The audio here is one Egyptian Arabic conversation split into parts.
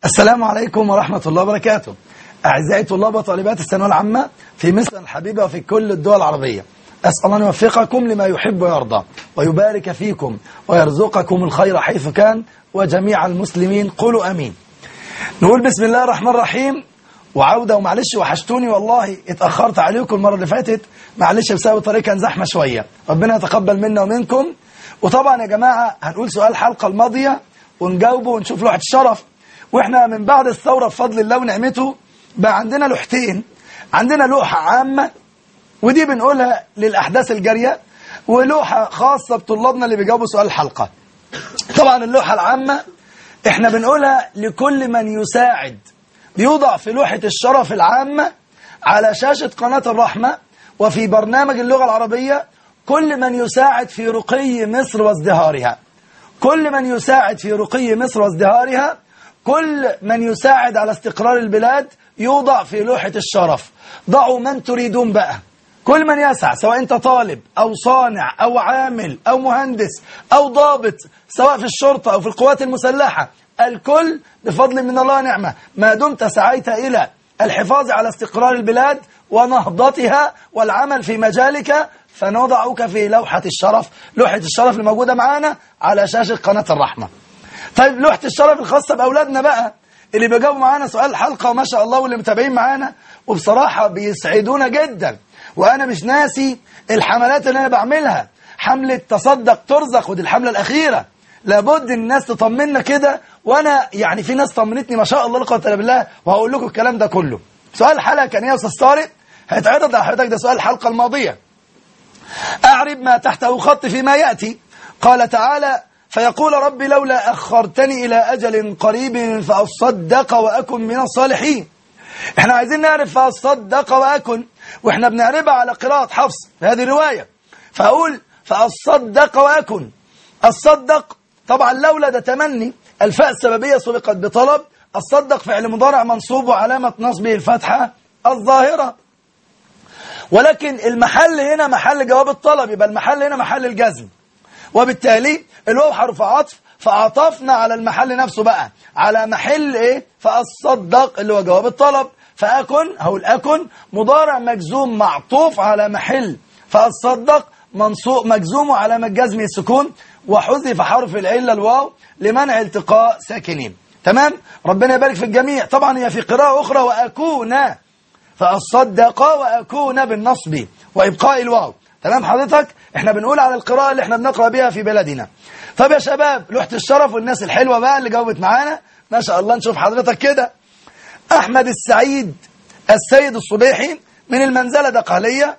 السلام عليكم ورحمة الله وبركاته أعزائي طلاب وطالبات الثانوية العامة في مصر الحبيبة وفي كل الدول العربية أسأل الله أن يوفقكم لما يحب ويرضى ويبارك فيكم ويرزقكم الخير حيث كان وجميع المسلمين قولوا أمين نقول بسم الله الرحمن الرحيم وعودة ومعلش وحشتوني والله اتأخرت عليكم المرة اللي فاتت معلش بسبب الطريق كان زحمة شوية ربنا يتقبل منا ومنكم وطبعا يا جماعة هنقول سؤال الحلقة الماضية ونجاوبه ونشوف لوحة الشرف واحنا من بعد الثورة بفضل الله ونعمته بقى عندنا لوحتين عندنا لوحة عامة ودي بنقولها للأحداث الجارية ولوحة خاصة بطلابنا اللي بيجاوبوا سؤال الحلقة طبعا اللوحة العامة احنا بنقولها لكل من يساعد بيوضع في لوحة الشرف العامة على شاشة قناة الرحمة وفي برنامج اللغة العربية كل من يساعد في رقي مصر وازدهارها كل من يساعد في رقي مصر وازدهارها كل من يساعد على استقرار البلاد يوضع في لوحة الشرف ضعوا من تريدون بقى كل من يسعى سواء انت طالب او صانع او عامل او مهندس او ضابط سواء في الشرطة او في القوات المسلحة الكل بفضل من الله نعمة ما دمت سعيت إلى الحفاظ على استقرار البلاد ونهضتها والعمل في مجالك فنضعك في لوحة الشرف لوحة الشرف اللي موجودة معانا على شاشة قناة الرحمة طيب لوحة الشرف الخاصة بأولادنا بقى اللي بيجاوبوا معانا سؤال الحلقة وما شاء الله واللي متابعين معانا وبصراحة بيسعدونا جدا وأنا مش ناسي الحملات اللي أنا بعملها حملة تصدق ترزق ودي الحملة الأخيرة لابد الناس تطمنا كده وانا يعني في ناس طمنتني ما شاء الله لا قوه الا بالله وهقول لكم الكلام ده كله سؤال الحلقه كان ايه يا استاذ طارق هيتعرض على حضرتك ده سؤال الحلقه الماضيه اعرب ما تحته خط فيما ياتي قال تعالى فيقول رب لولا اخرتني الى اجل قريب فاصدق واكن من الصالحين احنا عايزين نعرف فاصدق واكن واحنا بنعربها على قراءه حفص في هذه الروايه فاقول فاصدق واكن الصدق طبعا لولا ده تمني الفاء السببية سبقت بطلب الصدق فعل مضارع منصوب وعلامة نصبه الفتحة الظاهرة ولكن المحل هنا محل جواب الطلب يبقى المحل هنا محل الجزم وبالتالي الواو حرف عطف فعطفنا على المحل نفسه بقى على محل ايه فالصدق اللي هو جواب الطلب فأكن هقول أكن مضارع مجزوم معطوف على محل فالصدق منصوب مجزوم علامة جزم السكون وحذف حرف العلة الواو لمنع التقاء ساكنين تمام ربنا يبارك في الجميع طبعا هي في قراءة أخرى وأكون فأصدق وأكون بالنصب وإبقاء الواو تمام حضرتك احنا بنقول على القراءة اللي احنا بنقرأ بها في بلدنا طب يا شباب لوحة الشرف والناس الحلوة بقى اللي جاوبت معانا ما شاء الله نشوف حضرتك كده أحمد السعيد السيد الصبيحي من المنزلة دقهلية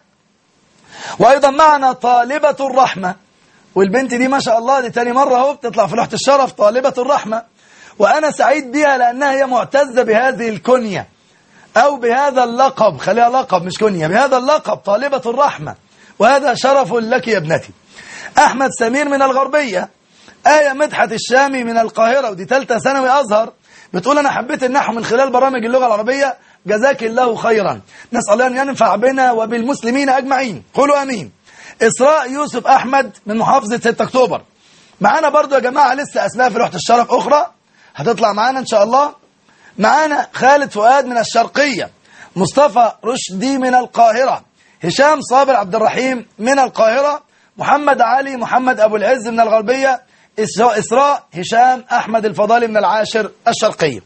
وأيضا معنا طالبة الرحمة والبنت دي ما شاء الله دي تاني مرة اهو بتطلع في لوحة الشرف طالبة الرحمة وأنا سعيد بها لأنها هي معتزة بهذه الكنية أو بهذا اللقب خليها لقب مش كنية بهذا اللقب طالبة الرحمة وهذا شرف لك يا ابنتي أحمد سمير من الغربية آية مدحت الشامي من القاهرة ودي ثالثة ثانوي أزهر بتقول أنا حبيت النحو من خلال برامج اللغة العربية جزاك الله خيرا نسأل الله أن ينفع بنا وبالمسلمين أجمعين قولوا أمين إسراء يوسف أحمد من محافظة 6 أكتوبر معانا برضو يا جماعة لسه أسماء في لوحة الشرف أخرى هتطلع معانا إن شاء الله معانا خالد فؤاد من الشرقية مصطفى رشدي من القاهرة هشام صابر عبد الرحيم من القاهرة محمد علي محمد أبو العز من الغربية إسراء هشام أحمد الفضالي من العاشر الشرقية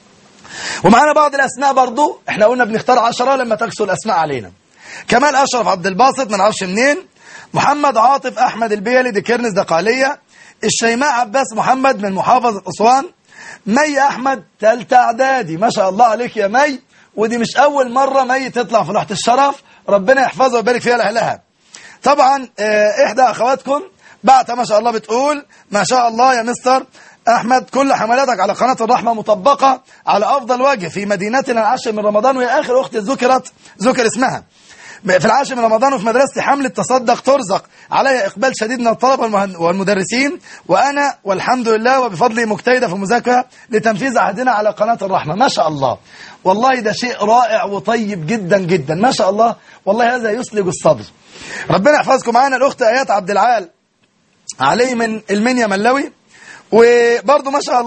ومعانا بعض الأسماء برضو احنا قلنا بنختار عشرة لما تكسوا الأسماء علينا كمال أشرف عبد الباسط من عرش منين محمد عاطف أحمد البيلي دي كيرنس دقالية الشيماء عباس محمد من محافظة أسوان مي أحمد تالتة إعدادي ما شاء الله عليك يا مي ودي مش أول مرة مي تطلع في لوحة الشرف ربنا يحفظها ويبارك فيها لأهلها طبعا إحدى أخواتكم بعت ما شاء الله بتقول ما شاء الله يا مستر أحمد كل حملاتك على قناة الرحمة مطبقة على أفضل وجه في مدينتنا العاشر من رمضان وهي آخر أخت ذكرت ذكر اسمها في العاشر من رمضان وفي مدرستي حملة تصدق ترزق عليها إقبال شديد من الطلبة والمدرسين وأنا والحمد لله وبفضل مجتهدة في المذاكرة لتنفيذ عهدنا على قناة الرحمة ما شاء الله والله ده شيء رائع وطيب جدا جدا ما شاء الله والله هذا يسلج الصدر ربنا يحفظكم معانا الأخت آيات عبد العال علي من المنيا ملوي وبرضه ما شاء الله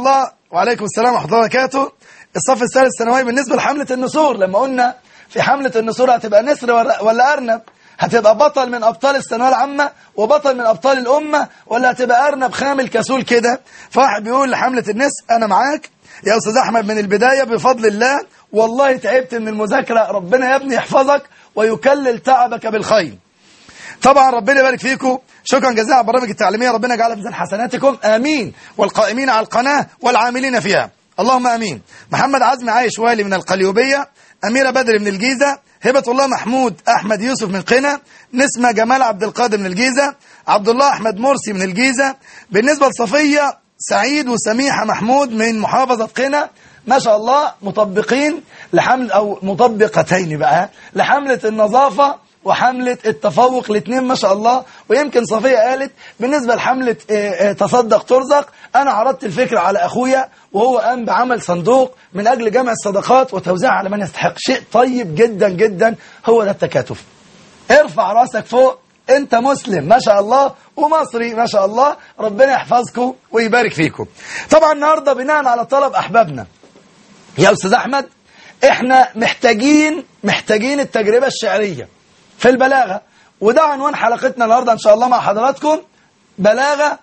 وعليكم السلام ورحمة الله وبركاته الصف الثالث ثانوي بالنسبة لحملة النسور لما قلنا في حملة النسور هتبقى نسر ولا- ولا أرنب هتبقى بطل من أبطال الثانوية العامة وبطل من أبطال الأمة ولا هتبقى أرنب خامل كسول كده فواحد بيقول لحملة النس أنا معاك يا أستاذ أحمد من البداية بفضل الله والله تعبت من المذاكرة ربنا يا ابني يحفظك ويكلل تعبك بالخير طبعا ربنا يبارك فيكم شكرا جزيلا على البرامج التعليميه ربنا يجعلها في ميزان حسناتكم امين والقائمين على القناه والعاملين فيها اللهم امين محمد عزمي عايش والي من القليوبيه اميره بدر من الجيزه هبه الله محمود احمد يوسف من قنا نسمه جمال عبد القادر من الجيزه عبد الله احمد مرسي من الجيزه بالنسبه لصفيه سعيد وسميحه محمود من محافظه قنا ما شاء الله مطبقين لحمل او مطبقتين بقى لحمله النظافه وحملة التفوق الاثنين ما شاء الله ويمكن صفية قالت بالنسبة لحملة آه، آه، تصدق ترزق أنا عرضت الفكرة على أخويا وهو قام بعمل صندوق من أجل جمع الصدقات وتوزيعها على من يستحق شيء طيب جدا جدا هو ده التكاتف ارفع راسك فوق انت مسلم ما شاء الله ومصري ما شاء الله ربنا يحفظكم ويبارك فيكم طبعا النهاردة بناء على طلب أحبابنا يا أستاذ أحمد احنا محتاجين محتاجين التجربة الشعرية في البلاغة وده عنوان حلقتنا النهاردة إن شاء الله مع حضراتكم بلاغة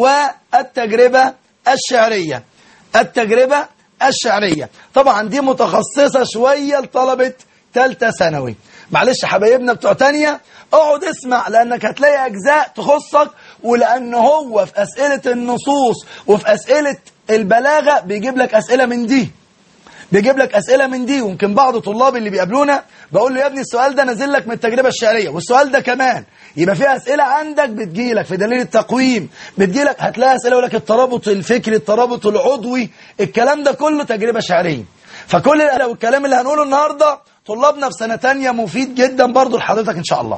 والتجربة الشعرية التجربة الشعرية طبعا دي متخصصة شوية لطلبة ثالثة ثانوي معلش حبايبنا بتوع تانية اقعد اسمع لانك هتلاقي اجزاء تخصك ولان هو في اسئلة النصوص وفي اسئلة البلاغة بيجيب لك اسئلة من دي بيجيب لك اسئله من دي ويمكن بعض طلاب اللي بيقابلونا بقول له يا ابني السؤال ده نازل لك من التجربه الشعريه والسؤال ده كمان يبقى في اسئله عندك بتجي لك في دليل التقويم بتجي لك هتلاقي اسئله يقول لك الترابط الفكري الترابط العضوي الكلام ده كله تجربه شعريه فكل الأسئلة والكلام اللي هنقوله النهارده طلابنا في سنه ثانيه مفيد جدا برضو لحضرتك ان شاء الله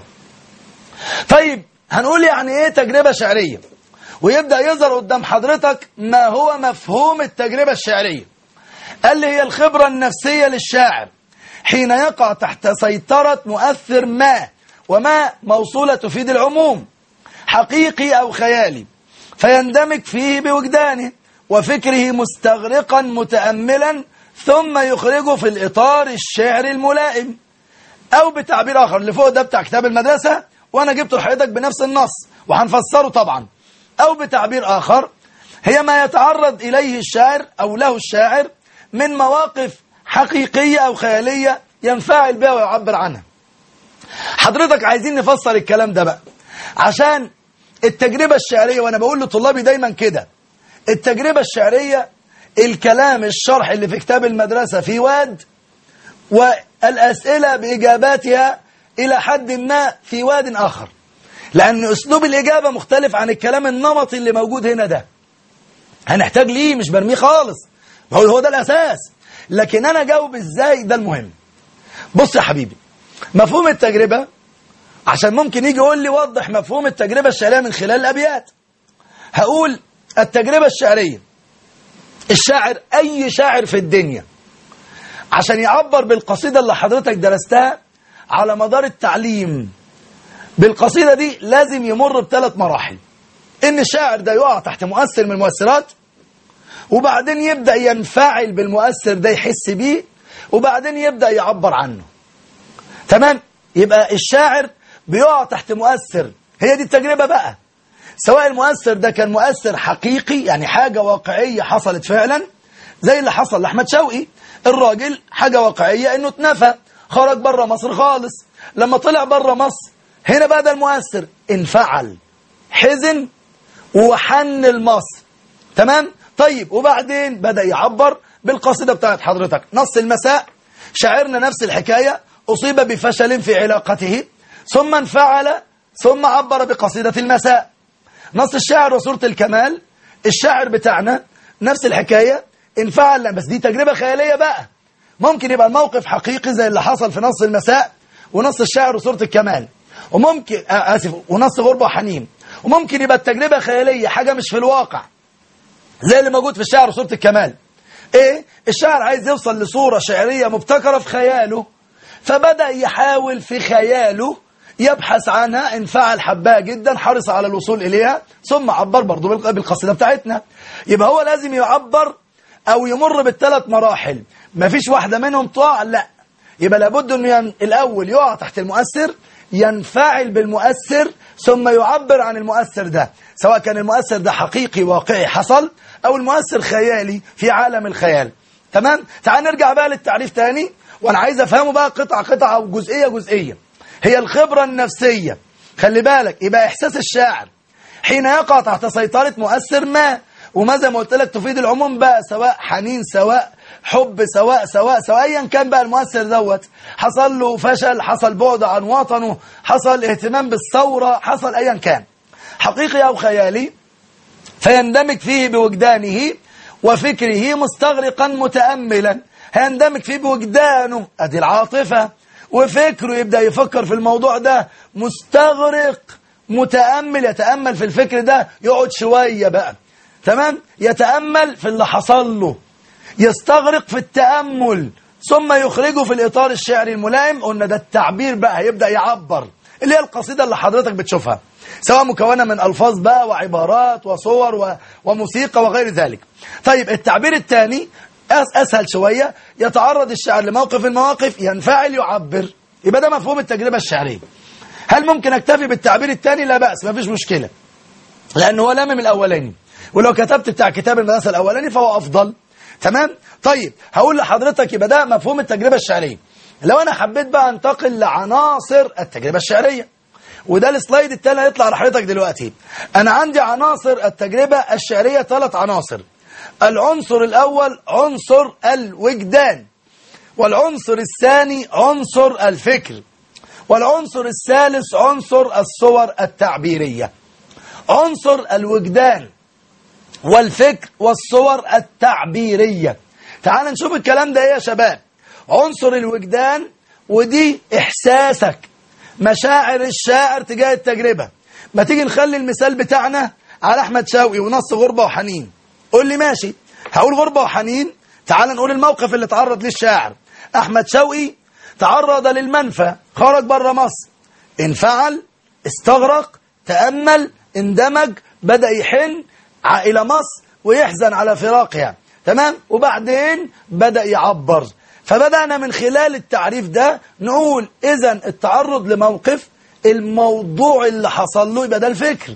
طيب هنقول يعني ايه تجربه شعريه ويبدا يظهر قدام حضرتك ما هو مفهوم التجربه الشعريه قال لي هي الخبرة النفسية للشاعر حين يقع تحت سيطرة مؤثر ما وما موصولة تفيد العموم حقيقي أو خيالي فيندمج فيه بوجدانه وفكره مستغرقا متأملا ثم يخرجه في الإطار الشعري الملائم أو بتعبير آخر اللي فوق ده بتاع كتاب المدرسة وأنا جبته لحضرتك بنفس النص وهنفسره طبعا أو بتعبير آخر هي ما يتعرض إليه الشاعر أو له الشاعر من مواقف حقيقية أو خيالية ينفعل بها ويعبر عنها حضرتك عايزين نفسر الكلام ده بقى عشان التجربة الشعرية وأنا بقول لطلابي دايما كده التجربة الشعرية الكلام الشرح اللي في كتاب المدرسة في واد والأسئلة بإجاباتها إلى حد ما في واد آخر لأن أسلوب الإجابة مختلف عن الكلام النمطي اللي موجود هنا ده هنحتاج ليه مش برميه خالص هو هو ده الأساس لكن أنا جاوب إزاي ده المهم بص يا حبيبي مفهوم التجربة عشان ممكن يجي يقول لي وضح مفهوم التجربة الشعرية من خلال الأبيات هقول التجربة الشعرية الشاعر أي شاعر في الدنيا عشان يعبر بالقصيدة اللي حضرتك درستها على مدار التعليم بالقصيدة دي لازم يمر بثلاث مراحل إن الشاعر ده يقع تحت مؤثر من المؤثرات وبعدين يبدأ ينفعل بالمؤثر ده يحس بيه وبعدين يبدأ يعبر عنه تمام يبقى الشاعر بيقع تحت مؤثر هي دي التجربة بقى سواء المؤثر ده كان مؤثر حقيقي يعني حاجة واقعية حصلت فعلا زي اللي حصل لأحمد شوقي الراجل حاجة واقعية انه اتنفى خرج بره مصر خالص لما طلع بره مصر هنا بقى ده المؤثر انفعل حزن وحن لمصر تمام طيب وبعدين بدأ يعبر بالقصيدة بتاعت حضرتك نص المساء شاعرنا نفس الحكاية أصيب بفشل في علاقته ثم انفعل ثم عبر بقصيدة المساء نص الشاعر وصورة الكمال الشاعر بتاعنا نفس الحكاية انفعل لا بس دي تجربة خيالية بقى ممكن يبقى الموقف حقيقي زي اللي حصل في نص المساء ونص الشاعر وصورة الكمال وممكن آه آسف ونص غربة وحنين وممكن يبقى التجربة خيالية حاجة مش في الواقع زي اللي موجود في الشعر وصورة الكمال ايه الشاعر عايز يوصل لصورة شعرية مبتكرة في خياله فبدأ يحاول في خياله يبحث عنها انفعل حبها جدا حرص على الوصول إليها ثم عبر برضو بالقصيدة بتاعتنا يبقى هو لازم يعبر أو يمر بالثلاث مراحل مفيش واحدة منهم تقع لا يبقى لابد أنه ين... الأول يقع تحت المؤثر ينفعل بالمؤثر ثم يعبر عن المؤثر ده سواء كان المؤثر ده حقيقي واقعي حصل أو المؤثر خيالي في عالم الخيال تمام تعال نرجع بقى للتعريف تاني وأنا عايز أفهمه بقى قطعة قطعة وجزئية جزئية هي الخبرة النفسية خلي بالك يبقى إحساس الشاعر حين يقع تحت سيطرة مؤثر ما وما زي ما قلت لك تفيد العموم بقى سواء حنين سواء حب سواء سواء سواء ايا كان بقى المؤثر دوت حصل له فشل حصل بعد عن وطنه حصل اهتمام بالثورة حصل ايا كان حقيقي او خيالي فيندمج فيه بوجدانه وفكره مستغرقا متأملا هيندمج فيه بوجدانه ادي العاطفة وفكره يبدأ يفكر في الموضوع ده مستغرق متأمل يتأمل في الفكر ده يقعد شوية بقى تمام يتأمل في اللي حصل له يستغرق في التأمل ثم يخرجه في الإطار الشعري الملائم قلنا ده التعبير بقى هيبدأ يعبر اللي هي القصيدة اللي حضرتك بتشوفها سواء مكونة من ألفاظ بقى وعبارات وصور و... وموسيقى وغير ذلك طيب التعبير الثاني أسهل شوية يتعرض الشاعر لموقف المواقف ينفعل يعبر يبقى ده مفهوم التجربة الشعرية هل ممكن اكتفي بالتعبير الثاني لا بأس ما فيش مشكلة لأنه هو لامم الأولاني ولو كتبت بتاع كتاب المدرسة الأولاني فهو أفضل تمام طيب هقول لحضرتك يبقى ده مفهوم التجربة الشعرية لو أنا حبيت بقى أنتقل لعناصر التجربة الشعرية وده السلايد التاني هيطلع لحضرتك دلوقتي أنا عندي عناصر التجربة الشعرية ثلاث عناصر العنصر الأول عنصر الوجدان والعنصر الثاني عنصر الفكر والعنصر الثالث عنصر الصور التعبيرية عنصر الوجدان والفكر والصور التعبيرية تعال نشوف الكلام ده ايه يا شباب عنصر الوجدان ودي احساسك مشاعر الشاعر تجاه التجربة ما تيجي نخلي المثال بتاعنا على احمد شوقي ونص غربة وحنين قول لي ماشي هقول غربة وحنين تعال نقول الموقف اللي تعرض ليه الشاعر احمد شوقي تعرض للمنفى خرج بره مصر انفعل استغرق تأمل اندمج بدأ يحن إلى مصر ويحزن على فراقها تمام وبعدين بدأ يعبر فبدأنا من خلال التعريف ده نقول إذا التعرض لموقف الموضوع اللي حصل له يبقى ده الفكر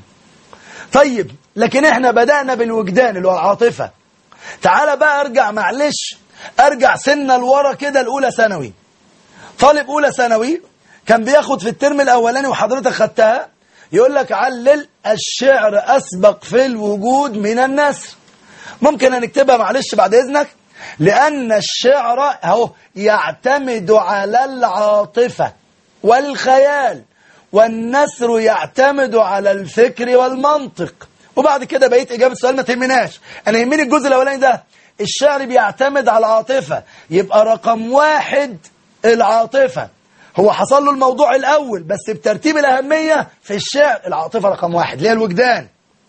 طيب لكن احنا بدأنا بالوجدان اللي هو العاطفة تعال بقى ارجع معلش ارجع سنة لورا كده الأولى ثانوي طالب أولى ثانوي كان بياخد في الترم الأولاني وحضرتك خدتها يقول لك علل الشعر أسبق في الوجود من النثر ممكن نكتبها معلش بعد إذنك لأن الشعر اهو يعتمد على العاطفة والخيال والنثر يعتمد على الفكر والمنطق وبعد كده بقيت إجابة السؤال ما تهمناش أنا يهمني الجزء الأولاني ده الشعر بيعتمد على العاطفة يبقى رقم واحد العاطفة هو حصل له الموضوع الأول بس بترتيب الأهمية في الشعر العاطفة رقم واحد اللي هي الوجدان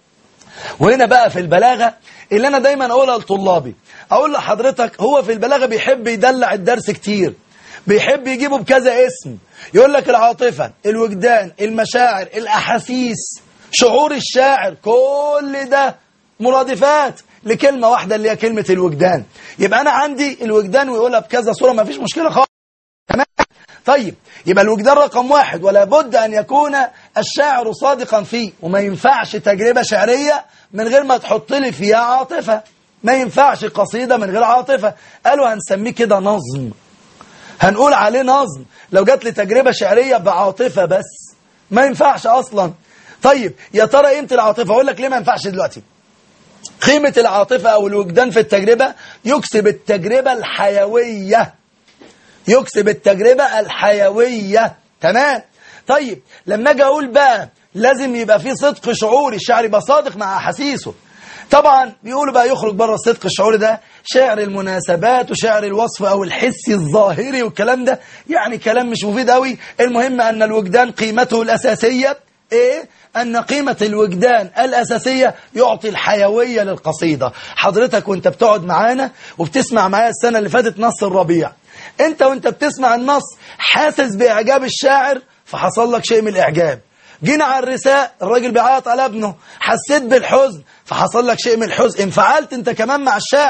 وهنا بقى في البلاغة اللي أنا دايما أقولها لطلابي أقول لحضرتك هو في البلاغة بيحب يدلع الدرس كتير بيحب يجيبه بكذا اسم يقول لك العاطفة الوجدان المشاعر الأحاسيس شعور الشاعر كل ده مرادفات لكلمة واحدة اللي هي كلمة الوجدان يبقى أنا عندي الوجدان ويقولها بكذا صورة ما فيش مشكلة خالص تمام طيب يبقى الوجدان رقم واحد ولا بد أن يكون الشاعر صادقا فيه وما ينفعش تجربة شعرية من غير ما تحط لي فيها عاطفة ما ينفعش قصيدة من غير عاطفة قالوا هنسميه كده نظم هنقول عليه نظم لو جات لي تجربة شعرية بعاطفة بس ما ينفعش أصلا طيب يا ترى قيمة العاطفة أقول لك ليه ما ينفعش دلوقتي قيمة العاطفة أو الوجدان في التجربة يكسب التجربة الحيوية يكسب التجربة الحيوية تمام طيب لما اجي اقول بقى لازم يبقى في صدق شعوري الشعر يبقى صادق مع احاسيسه طبعا بيقولوا بقى يخرج بره الصدق الشعوري ده شعر المناسبات وشعر الوصف او الحسي الظاهري والكلام ده يعني كلام مش مفيد قوي المهم ان الوجدان قيمته الاساسيه ايه أن قيمة الوجدان الأساسية يعطي الحيوية للقصيدة حضرتك وانت بتقعد معانا وبتسمع معايا السنة اللي فاتت نص الربيع انت وانت بتسمع النص حاسس بإعجاب الشاعر فحصل لك شيء من الإعجاب جينا على الرساء الراجل بيعيط على ابنه حسيت بالحزن فحصل لك شيء من الحزن انفعلت انت كمان مع الشاعر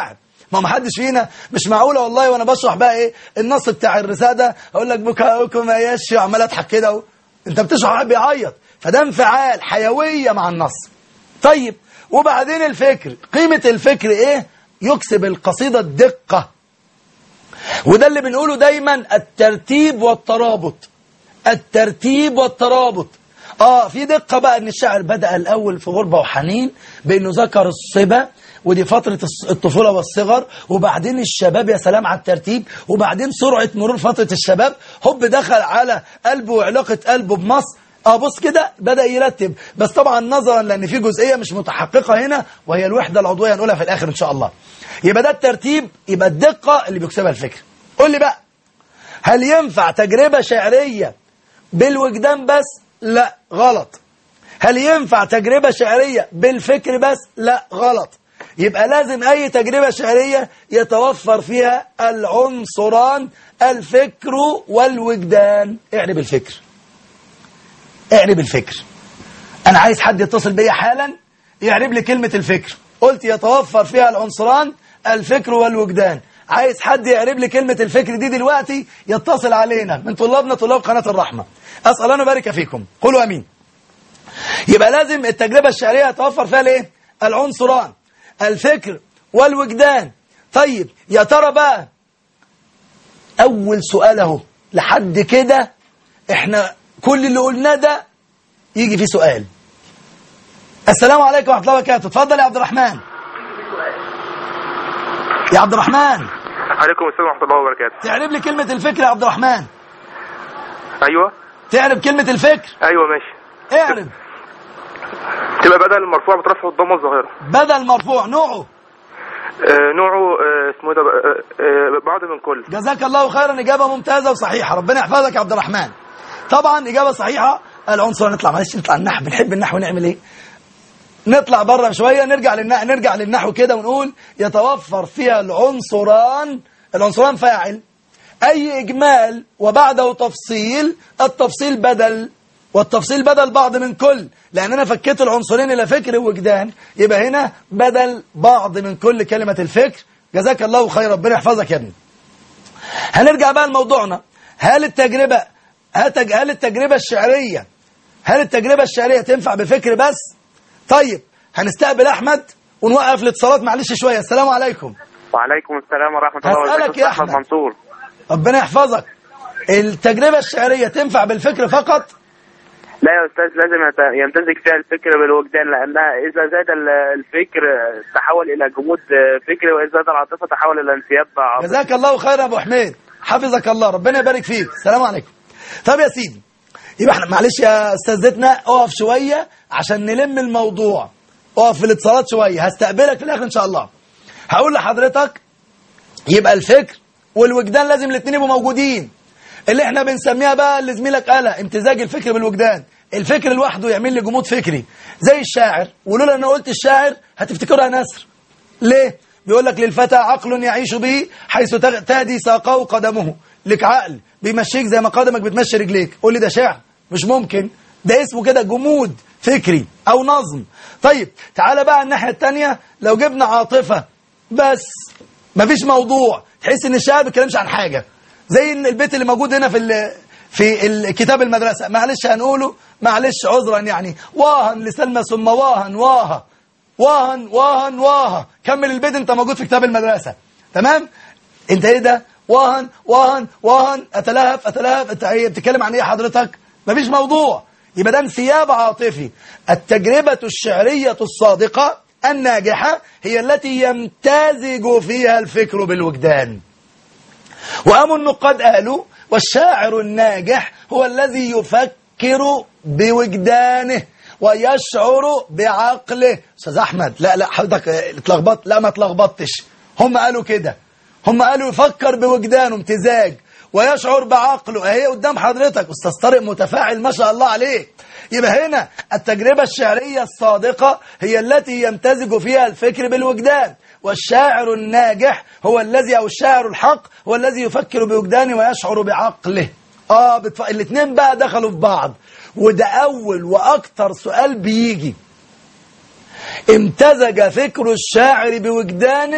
ما ما حدش فينا مش معقوله والله وانا بشرح بقى ايه النص بتاع الرساله اقول لك بكاؤكم يا يشي وعمال اضحك كده اهو. انت بتشرح واحد بيعيط فده انفعال حيويه مع النص طيب وبعدين الفكر قيمه الفكر ايه يكسب القصيده الدقه وده اللي بنقوله دايما الترتيب والترابط الترتيب والترابط اه في دقة بقى ان الشاعر بدأ الاول في غربة وحنين بانه ذكر الصبا ودي فترة الص- الطفولة والصغر وبعدين الشباب يا سلام على الترتيب وبعدين سرعة مرور فترة الشباب هوب دخل على قلبه وعلاقة قلبه بمصر اه بص كده بدأ يرتب بس طبعا نظرا لان في جزئية مش متحققة هنا وهي الوحدة العضوية هنقولها في الاخر ان شاء الله يبقى ده الترتيب يبقى الدقة اللي بيكسبها الفكر قول لي بقى هل ينفع تجربة شعرية بالوجدان بس لا غلط هل ينفع تجربة شعرية بالفكر بس لا غلط يبقى لازم أي تجربة شعرية يتوفر فيها العنصران الفكر والوجدان اعرب الفكر اعرب الفكر أنا عايز حد يتصل بيا حالا يعرب لي كلمة الفكر قلت يتوفر فيها العنصران الفكر والوجدان عايز حد يعرب لي كلمة الفكر دي دلوقتي يتصل علينا من طلابنا طلاب قناة الرحمة أسأل أنا بارك فيكم قولوا أمين يبقى لازم التجربة الشعرية يتوفر فيها الايه العنصران الفكر والوجدان طيب يا ترى بقى أول سؤال أهو لحد كده احنا كل اللي قلناه ده يجي فيه سؤال السلام عليكم ورحمة الله وبركاته اتفضل يا عبد الرحمن يا عبد الرحمن عليكم السلام ورحمة الله وبركاته تعرف لي كلمة الفكر يا عبد الرحمن أيوة تعرف كلمة الفكر أيوة ماشي اعرف تبقى بدل المرفوع بترفع الضمة الظاهرة بدل مرفوع نوعه آه نوعه آه اسمه ده بقى، آه آه بعض من كل جزاك الله خيرا إجابة ممتازة وصحيحة ربنا يحفظك يا عبد الرحمن طبعا إجابة صحيحة العنصر نطلع معلش نطلع النحو بنحب النحو نعمل إيه نطلع بره شوية نرجع للنحو نرجع للنحو كده ونقول يتوفر فيها العنصران العنصران فاعل أي إجمال وبعده تفصيل التفصيل بدل والتفصيل بدل بعض من كل لأن أنا فكيت العنصرين إلى فكر ووجدان يبقى هنا بدل بعض من كل كلمة الفكر جزاك الله خير ربنا يحفظك يا ابني هنرجع بقى لموضوعنا هل التجربة هتج- هل التجربة الشعرية هل التجربة الشعرية تنفع بفكر بس طيب هنستقبل أحمد ونوقف الاتصالات معلش شوية السلام عليكم وعليكم السلام ورحمة الله هسألك وبركاته يا أحمد أحمد. منصور ربنا يحفظك التجربة الشعرية تنفع بالفكر فقط لا يا أستاذ لازم يت- يمتزج فيها الفكر بالوجدان لأنها إذا زاد ال- الفكر تحول إلى جمود فكري وإذا زاد العاطفة تحول إلى انسياب عاطفي جزاك الله خيرا يا ابو حميد حفظك الله ربنا يبارك فيك السلام عليكم طب يا سيدي يبقى احنا معلش يا استاذتنا اقف شويه عشان نلم الموضوع اقف في الاتصالات شويه هستقبلك في الاخر ان شاء الله هقول لحضرتك يبقى الفكر والوجدان لازم الاثنين يبقوا موجودين اللي احنا بنسميها بقى اللي زميلك قالها امتزاج الفكر بالوجدان الفكر لوحده يعمل لي جمود فكري زي الشاعر ولولا ان قلت الشاعر هتفتكرها نثر ليه بيقول لك للفتى عقل يعيش به حيث تغ- تهدي ساقه قدمه لك عقل بيمشيك زي ما قدمك بتمشي رجليك قول لي ده شعر مش ممكن ده اسمه كده جمود فكري او نظم طيب تعالى بقى الناحيه الثانيه لو جبنا عاطفه بس مفيش موضوع تحس ان الشاعر ما بيتكلمش عن حاجه زي ان البيت اللي موجود هنا في ال في الكتاب المدرسه معلش هنقوله معلش عذرا يعني واها لسلمى ثم واها واها واهن واهن واها كمل البيت انت موجود في كتاب المدرسة تمام انت ايه ده واهن واهن واهن اتلهف اتلهف انت ايه بتتكلم عن ايه حضرتك مفيش موضوع يبقى ده انسياب عاطفي التجربة الشعرية الصادقة الناجحة هي التي يمتزج فيها الفكر بالوجدان وقاموا النقاد قالوا والشاعر الناجح هو الذي يفكر بوجدانه ويشعر بعقله استاذ احمد لا لا حضرتك اه، اتلخبطت لا ما اتلخبطتش هم قالوا كده هم قالوا يفكر بوجدانه امتزاج ويشعر بعقله اهي قدام حضرتك استاذ طارق متفاعل ما شاء الله عليه يبقى هنا التجربة الشعرية الصادقة هي التي يمتزج فيها الفكر بالوجدان والشاعر الناجح هو الذي أو الشاعر الحق هو الذي يفكر بوجدانه ويشعر بعقله آه بتف... الاثنين بقى دخلوا في بعض وده أول وأكتر سؤال بيجي امتزج فكر الشاعر بوجدانه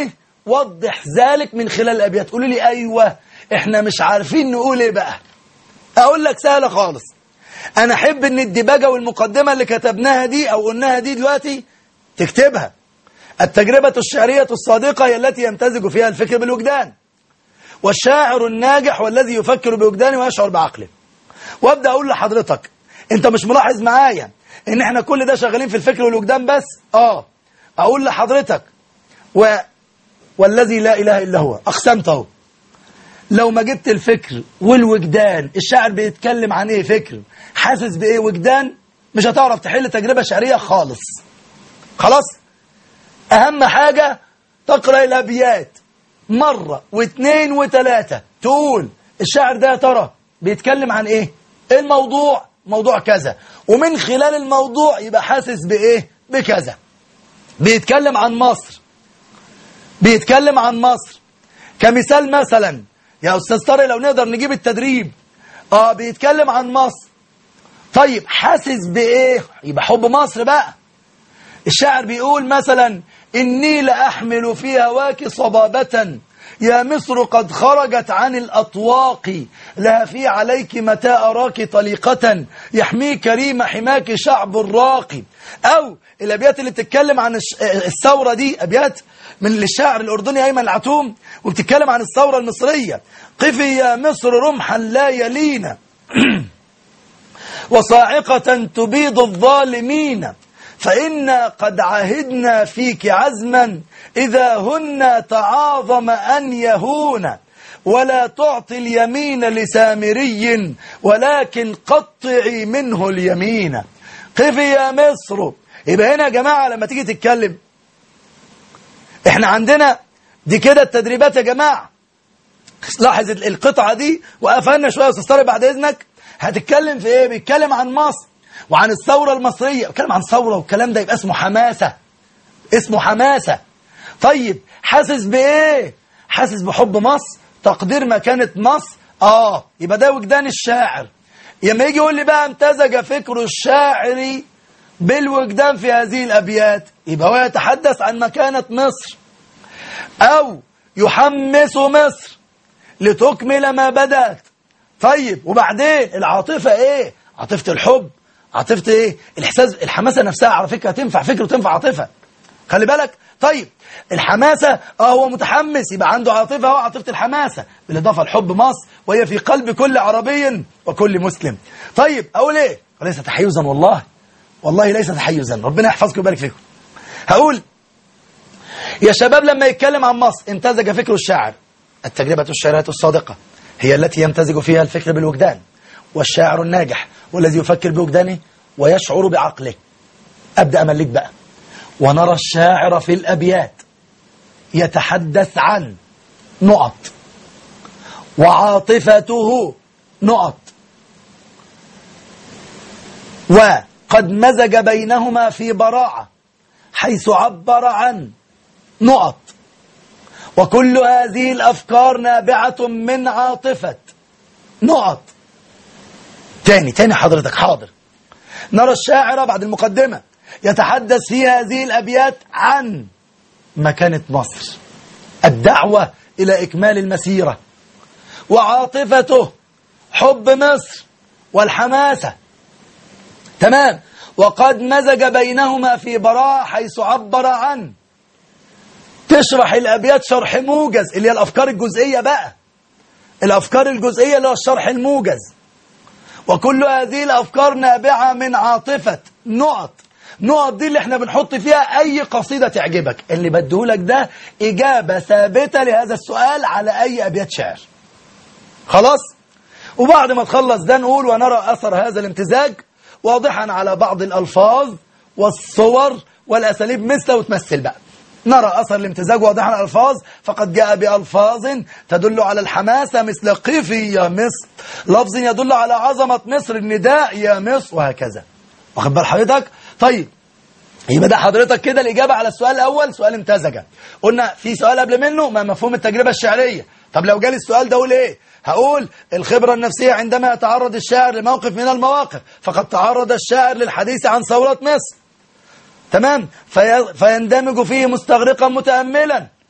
وضح ذلك من خلال الأبيات قولوا لي أيوة إحنا مش عارفين نقول إيه بقى أقول لك سهلة خالص أنا أحب إن الدباجة والمقدمة اللي كتبناها دي أو قلناها دي دلوقتي تكتبها التجربة الشعرية الصادقة هي التي يمتزج فيها الفكر بالوجدان والشاعر الناجح والذي يفكر بوجدانه ويشعر بعقله وابدا اقول لحضرتك انت مش ملاحظ معايا ان احنا كل ده شغالين في الفكر والوجدان بس اه اقول لحضرتك و والذي لا اله الا هو اقسمت اهو لو ما جبت الفكر والوجدان الشاعر بيتكلم عن ايه فكر حاسس بايه وجدان مش هتعرف تحل تجربه شعريه خالص خلاص اهم حاجه تقرا الابيات مرة واثنين وثلاثة تقول الشاعر ده يا ترى بيتكلم عن ايه ايه الموضوع موضوع كذا ومن خلال الموضوع يبقى حاسس بايه بكذا بيتكلم عن مصر بيتكلم عن مصر كمثال مثلا يا استاذ طارق لو نقدر نجيب التدريب اه بيتكلم عن مصر طيب حاسس بايه يبقى حب مصر بقى الشاعر بيقول مثلا إني لأحمل في هواك صبابة يا مصر قد خرجت عن الأطواق لا في عليك متى أراك طليقة يحمي كريم حماك شعب الراقي أو الأبيات اللي بتتكلم عن الثورة دي أبيات من الشاعر الأردني أيمن العتوم وبتتكلم عن الثورة المصرية قفي يا مصر رمحا لا يلينا وصاعقة تبيض الظالمين فإنا قد عهدنا فيك عزما إذا هن تعاظم أن يهون ولا تعطي اليمين لسامري ولكن قطعي منه اليمين قفي يا مصر يبقى هنا يا جماعة لما تيجي تتكلم احنا عندنا دي كده التدريبات يا جماعة لاحظ القطعة دي وقفلنا شوية يا استاذ طارق بعد إذنك هتتكلم في ايه بيتكلم عن مصر وعن الثورة المصرية بتكلم عن ثورة والكلام ده يبقى اسمه حماسة اسمه حماسة طيب حاسس بإيه حاسس بحب مصر تقدير مكانة مصر آه يبقى ده وجدان الشاعر لما يجي يقول لي بقى امتزج فكر الشاعر بالوجدان في هذه الأبيات يبقى هو يتحدث عن مكانة مصر أو يحمس مصر لتكمل ما بدأت طيب وبعدين العاطفة إيه عاطفة الحب عاطفة ايه الاحساس الحماسة نفسها على فكرة تنفع فكر وتنفع عاطفة خلي بالك طيب الحماسة اه هو متحمس يبقى عنده عاطفة هو عاطفة الحماسة بالإضافة لحب مصر وهي في قلب كل عربي وكل مسلم طيب أقول ايه وليس تحيزا والله والله ليس تحيزا ربنا يحفظكم ويبارك فيكم هقول يا شباب لما يتكلم عن مصر امتزج فكر الشاعر التجربة الشعرية الصادقة هي التي يمتزج فيها الفكر بالوجدان والشاعر الناجح والذي يفكر بوجدانه ويشعر بعقله أبدأ أملك بقى ونرى الشاعر في الأبيات يتحدث عن نقط وعاطفته نقط وقد مزج بينهما في براعة حيث عبر عن نقط وكل هذه الأفكار نابعة من عاطفة نقط تاني تاني حضرتك حاضر نرى الشاعر بعد المقدمة يتحدث في هذه الأبيات عن مكانة مصر الدعوة إلى إكمال المسيرة وعاطفته حب مصر والحماسة تمام وقد مزج بينهما في براء حيث عبر عن تشرح الأبيات شرح موجز اللي هي الأفكار الجزئية بقى الأفكار الجزئية اللي هو الشرح الموجز وكل هذه الأفكار نابعة من عاطفة نقط نقط دي اللي احنا بنحط فيها أي قصيدة تعجبك اللي بديهولك ده إجابة ثابتة لهذا السؤال على أي أبيات شعر خلاص وبعد ما تخلص ده نقول ونرى أثر هذا الامتزاج واضحا على بعض الألفاظ والصور والأساليب مثل وتمثل بقى نرى أثر الامتزاج واضحا على الألفاظ فقد جاء بألفاظ تدل على الحماسة مثل قفي يا مصر لفظ يدل على عظمة مصر النداء يا مصر وهكذا واخد بال حضرتك طيب يبقى ده حضرتك كده الإجابة على السؤال الأول سؤال امتزجة قلنا في سؤال قبل منه ما مفهوم التجربة الشعرية طب لو جالي السؤال ده أقول إيه هقول الخبرة النفسية عندما يتعرض الشاعر لموقف من المواقف فقد تعرض الشاعر للحديث عن ثورة مصر تمام في... فيندمج فيه مستغرقا متأملا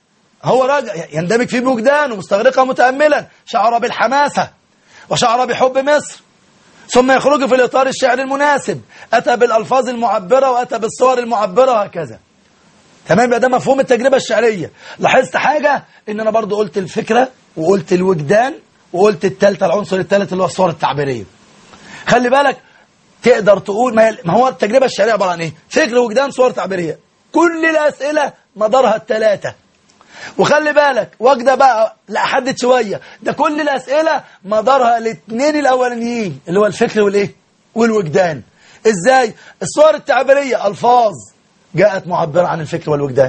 هو راجع يندمج في بوجدان ومستغرقة متأملا شعر بالحماسة وشعر بحب مصر ثم يخرج في الإطار الشعر المناسب أتى بالألفاظ المعبرة وأتى بالصور المعبرة وهكذا تمام يبقى ده مفهوم التجربة الشعرية لاحظت حاجة إن أنا برضو قلت الفكرة وقلت الوجدان وقلت التالتة العنصر التالت اللي هو الصور التعبيرية خلي بالك تقدر تقول ما ما هو التجربة الشعرية عبارة عن إيه فكر وجدان صور تعبيرية كل الأسئلة مدارها التلاتة وخلي بالك واجدة بقى لا أحدد شوية ده كل الأسئلة مدارها الاثنين الأولانيين اللي هو الفكر والإيه والوجدان إزاي الصور التعبيرية ألفاظ جاءت معبرة عن الفكر والوجدان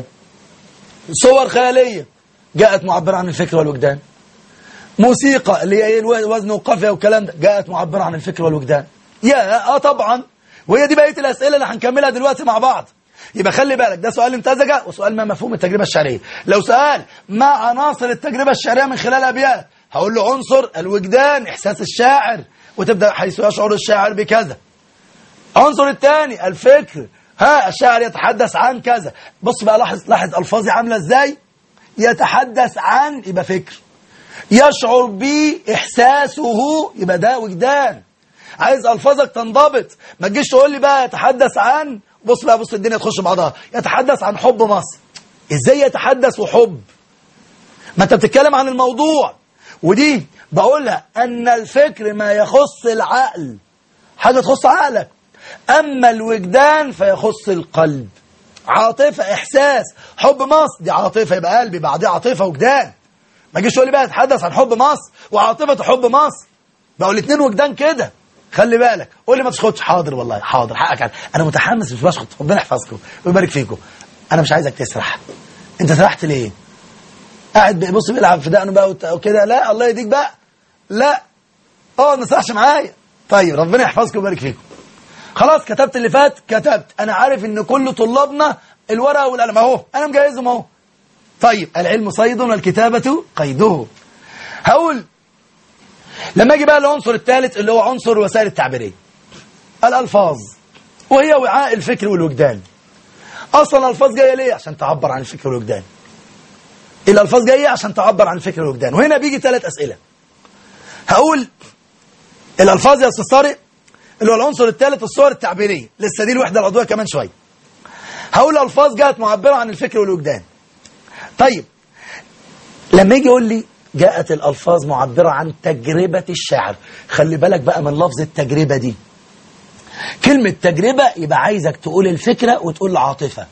صور خيالية جاءت معبرة عن الفكر والوجدان موسيقى اللي هي ايه الوزن والقافية والكلام ده جاءت معبرة عن الفكر والوجدان يا اه طبعا وهي دي بقية الأسئلة اللي هنكملها دلوقتي مع بعض يبقى خلي بالك ده سؤال امتزجة وسؤال ما مفهوم التجربة الشعرية لو سؤال ما عناصر التجربة الشعرية من خلال أبيات هقول له عنصر الوجدان إحساس الشاعر وتبدأ حيث يشعر الشاعر بكذا عنصر الثاني الفكر ها الشاعر يتحدث عن كذا بص بقى لاحظ لاحظ ألفاظي عاملة ازاي يتحدث عن يبقى فكر يشعر به إحساسه يبقى ده وجدان عايز ألفاظك تنضبط ما تجيش تقول لي بقى يتحدث عن بص بقى بص الدنيا تخش بعضها يتحدث عن حب مصر ازاي يتحدث وحب ما انت بتتكلم عن الموضوع ودي بقولها ان الفكر ما يخص العقل حاجة تخص عقلك اما الوجدان فيخص القلب عاطفة احساس حب مصر دي عاطفة يبقى قلبي بعدها عاطفة وجدان ما تجيش تقول لي بقى يتحدث عن حب مصر وعاطفة حب مصر بقوا الاثنين وجدان كده خلي بالك قول لي ما تسخطش حاضر والله حاضر حقك علي. انا متحمس مش بسخط ربنا يحفظكم ويبارك فيكم انا مش عايزك تسرح انت سرحت ليه قاعد بيبص بيلعب في دقنه بقى وت- وكده لا الله يديك بقى لا اه ما تسرحش معايا طيب ربنا يحفظكم ويبارك فيكم خلاص كتبت اللي فات كتبت انا عارف ان كل طلابنا الورقه والقلم اهو انا مجهزهم اهو طيب العلم صيد والكتابه قيده هقول لما اجي بقى العنصر الثالث اللي هو عنصر الوسائل التعبيريه الالفاظ وهي وعاء الفكر والوجدان اصلا الالفاظ جايه ليه عشان تعبر عن الفكر والوجدان الالفاظ جايه عشان تعبر عن الفكر والوجدان وهنا بيجي ثلاث اسئله هقول الالفاظ يا استاذ طارق اللي هو العنصر الثالث الصور التعبيريه لسه دي الوحده العضويه كمان شويه هقول الفاظ جاءت معبره عن الفكر والوجدان طيب لما يجي يقول لي جاءت الألفاظ معبرة عن تجربة الشاعر خلي بالك بقى من لفظ التجربة دي كلمة تجربة يبقى عايزك تقول الفكرة وتقول العاطفة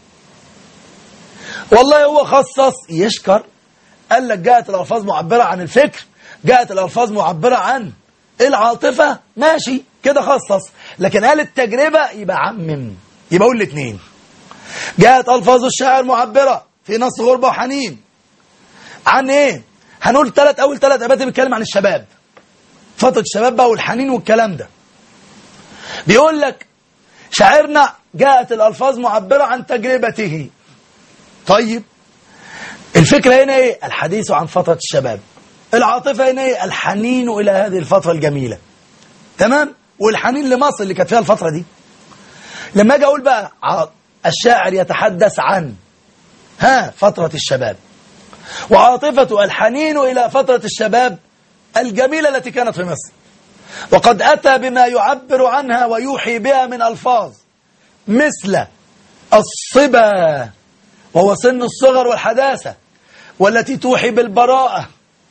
والله هو خصص يشكر قال لك جاءت الألفاظ معبرة عن الفكر جاءت الألفاظ معبرة عن العاطفة ماشي كده خصص لكن قال التجربة يبقى عمم يبقى قول الاثنين جاءت ألفاظ الشاعر معبرة في نص غربة وحنين عن ايه هنقول ثلاث اول ثلاث ابيات بيتكلم عن الشباب فتره الشباب بقى والحنين والكلام ده بيقول لك شاعرنا جاءت الالفاظ معبره عن تجربته طيب الفكره هنا ايه الحديث عن فتره الشباب العاطفه هنا ايه الحنين الى هذه الفتره الجميله تمام والحنين لمصر اللي كانت فيها الفتره دي لما اجي اقول بقى ع- الشاعر يتحدث عن ها فتره الشباب وعاطفة الحنين إلى فترة الشباب الجميلة التي كانت في مصر وقد أتى بما يعبر عنها ويوحي بها من ألفاظ مثل الصبا وهو سن الصغر والحداثة والتي توحي بالبراءة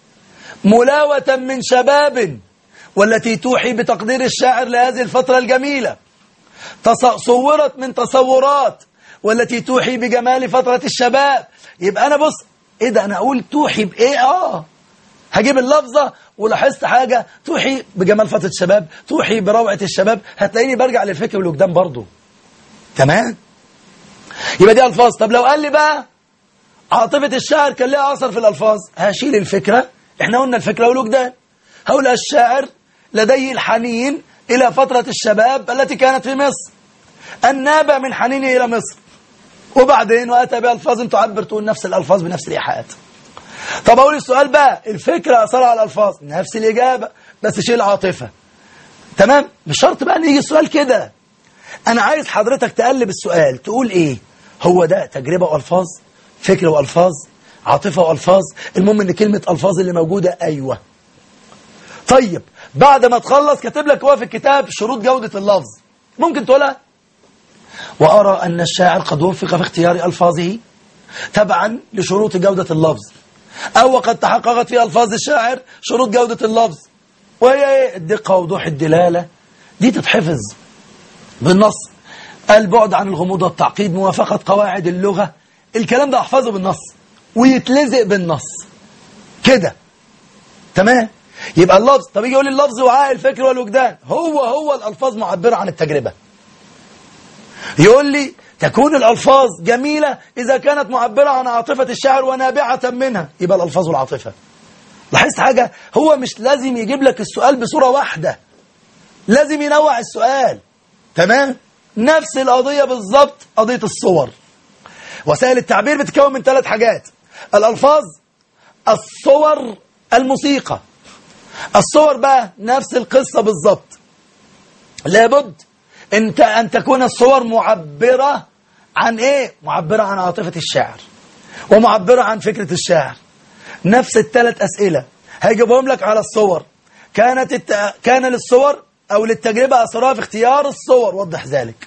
ملاوة من شباب والتي توحي بتقدير الشاعر لهذه الفترة الجميلة تص- صورت من تصورات والتي توحي بجمال فترة الشباب يبقى أنا بص إيه ده أنا أقول توحي بإيه آه هجيب اللفظة ولاحظت حاجة توحي بجمال فترة الشباب توحي بروعة الشباب هتلاقيني برجع للفكر والوجدان برضو تمام يبقى دي ألفاظ طب لو قال لي بقى عاطفة الشاعر كان لها أثر في الألفاظ هشيل الفكرة احنا قلنا الفكرة والوجدان هقول الشاعر لديه الحنين إلى فترة الشباب التي كانت في مصر النابع من حنينه إلى مصر وبعدين وأتى بألفاظ تعبر تقول نفس الألفاظ بنفس الإيحاءات طب أقول السؤال بقى الفكرة أثر على الألفاظ نفس الإجابة بس شيل العاطفة تمام مش شرط بقى ان يجي السؤال كده أنا عايز حضرتك تقلب السؤال تقول إيه هو ده تجربة وألفاظ فكر وألفاظ عاطفة وألفاظ المهم إن كلمة ألفاظ اللي موجودة أيوة طيب بعد ما تخلص كاتب لك هو في الكتاب شروط جودة اللفظ ممكن تقولها وأرى أن الشاعر قد وفق في اختيار ألفاظه تبعا لشروط جودة اللفظ أو قد تحققت في ألفاظ الشاعر شروط جودة اللفظ وهي ايه الدقة ووضوح الدلالة دي تتحفظ بالنص البعد عن الغموض والتعقيد موافقة قواعد اللغة الكلام ده احفظه بالنص ويتلزق بالنص كده تمام يبقى اللفظ طب يجي يقول لي اللفظ وعاء الفكر والوجدان هو هو الألفاظ معبرة عن التجربة يقول لي تكون الألفاظ جميلة إذا كانت معبرة عن عاطفة الشاعر ونابعة منها يبقى الألفاظ والعاطفة لاحظت حاجة هو مش لازم يجيب لك السؤال بصورة واحدة لازم ينوع السؤال تمام نفس القضية بالظبط قضية الصور وسائل التعبير بتتكون من ثلاث حاجات الألفاظ الصور الموسيقى الصور بقى نفس القصة بالظبط لابد انت أن تكون الصور معبرة عن إيه؟ معبرة عن عاطفة الشاعر ومعبرة عن فكرة الشاعر نفس الثلاث أسئلة هيجيبهم لك على الصور كانت الت... كان للصور أو للتجربة أثرها في اختيار الصور وضح ذلك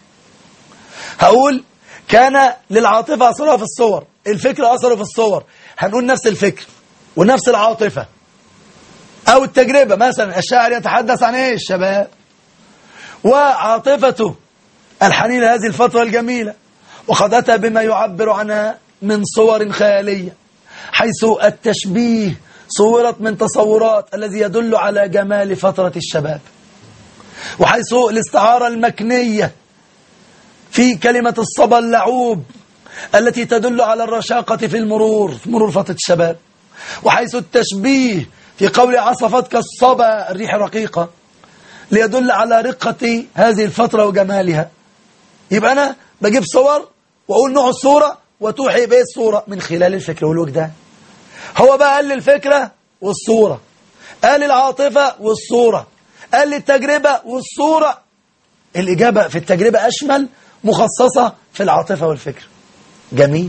هقول كان للعاطفة أثرها في الصور الفكر أثره في الصور هنقول نفس الفكر ونفس العاطفة أو التجربة مثلا الشاعر يتحدث عن إيه الشباب وعاطفته الحنين لهذه الفترة الجميلة وقد أتى بما يعبر عنها من صور خيالية حيث التشبيه صورت من تصورات الذي يدل على جمال فترة الشباب وحيث الاستعارة المكنية في كلمة الصبا اللعوب التي تدل على الرشاقة في المرور في مرور فترة الشباب وحيث التشبيه في قول عصفتك الصبا الريح رقيقة ليدل على رقة هذه الفترة وجمالها يبقى أنا بجيب صور وأقول نوع الصورة وتوحي بإيه الصورة من خلال الفكر والوجدان هو بقى قال لي الفكرة والصورة قال لي العاطفة والصورة قال لي التجربة والصورة الإجابة في التجربة أشمل مخصصة في العاطفة والفكر جميل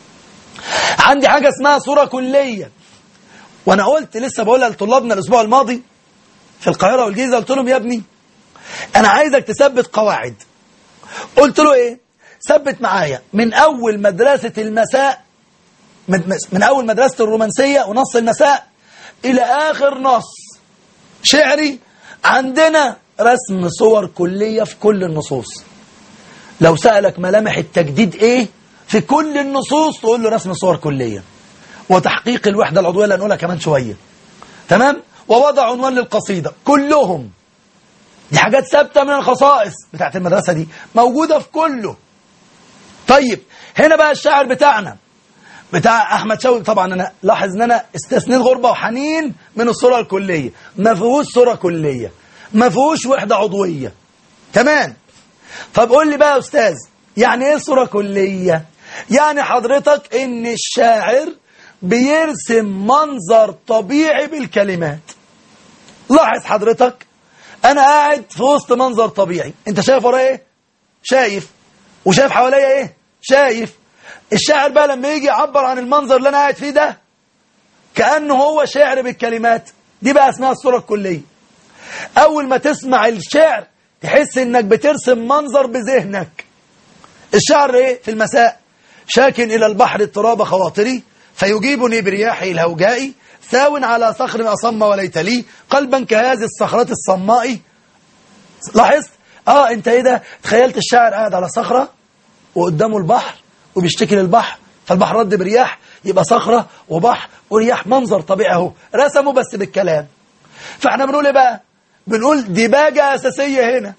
عندي حاجة اسمها صورة كلية وأنا قلت لسه بقولها لطلابنا الأسبوع الماضي في القاهرة والجيزة قلت لهم يا ابني أنا عايزك تثبت قواعد قلت له إيه ثبت معايا من أول مدرسة المساء من أول مدرسة الرومانسية ونص المساء إلى آخر نص شعري عندنا رسم صور كلية في كل النصوص لو سألك ملامح التجديد إيه في كل النصوص تقول له رسم صور كلية وتحقيق الوحدة العضوية اللي هنقولها كمان شوية تمام ووضع عنوان للقصيدة كلهم دي حاجات ثابتة من الخصائص بتاعت المدرسة دي موجودة في كله طيب هنا بقى الشاعر بتاعنا بتاع احمد شوقي طبعا انا لاحظ ان انا استثنيت غربه وحنين من الصوره الكليه ما فيهوش صوره كليه ما فيهوش وحده عضويه كمان طب قول لي بقى يا استاذ يعني ايه صوره كليه يعني حضرتك ان الشاعر بيرسم منظر طبيعي بالكلمات لاحظ حضرتك انا قاعد في وسط منظر طبيعي انت شايف ورايا ايه شايف وشايف حواليا ايه شايف الشاعر بقى لما يجي يعبر عن المنظر اللي انا قاعد فيه ده كأنه هو شعر بالكلمات دي بقى اسمها الصورة الكلية أول ما تسمع الشعر تحس إنك بترسم منظر بذهنك الشعر إيه في المساء شاكن إلى البحر اضطراب خواطري فيجيبني برياحه الهوجاء ثاو على صخر أصم وليت لي قلبا كهذه الصخرات الصماء لاحظت اه انت ايه ده تخيلت الشاعر قاعد على صخرة وقدامه البحر وبيشتكي للبحر فالبحر رد برياح يبقى صخرة وبحر ورياح منظر طبيعي اهو رسمه بس بالكلام فاحنا بنقول ايه بقى بنقول ديباجة أساسية هنا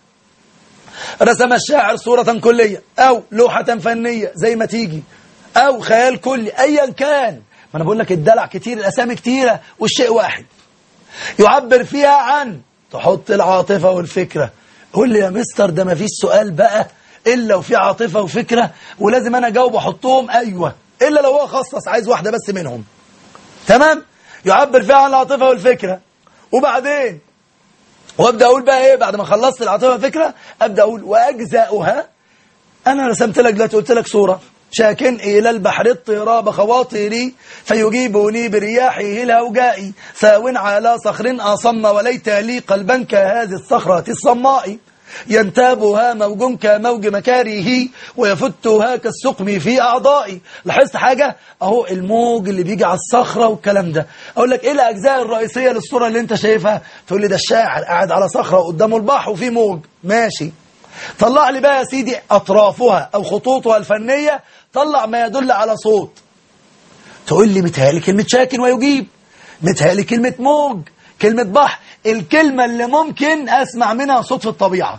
رسم الشاعر صورة كلية أو لوحة فنية زي ما تيجي أو خيال كلي أيا كان ما أنا بقول لك الدلع كتير الأسامي كتيرة والشيء واحد يعبر فيها عن تحط العاطفة والفكرة قول لي يا مستر ده ما فيش سؤال بقى إلا وفي عاطفة وفكرة ولازم أنا أجاوب وأحطهم أيوة إلا لو هو خصص عايز واحدة بس منهم تمام يعبر فيها عن العاطفة والفكرة وبعدين وابدا اقول بقى ايه بعد ما خلصت العاطفه والفكره ابدا اقول واجزاؤها انا رسمت لك دلوقتي قلت لك صوره شاك إلى البحر اضطراب خواطري فيجيبني برياحه الهوجاء ساو على صخر أصم وليت لي قلبا كهذه الصخرة الصماء ينتابها موج كموج مكاره ويفتها كالسقم في أعضائي لاحظت حاجة أهو الموج اللي بيجي على الصخرة والكلام ده أقول لك إيه الأجزاء الرئيسية للصورة اللي أنت شايفها تقول لي ده الشاعر قاعد على صخرة قدامه البحر وفي موج ماشي طلع لي بقى يا سيدي أطرافها أو خطوطها الفنية طلع ما يدل على صوت تقول لي متهيألي كلمة شاكن ويجيب متهيألي كلمة موج كلمة بحر الكلمة اللي ممكن أسمع منها صوت في الطبيعة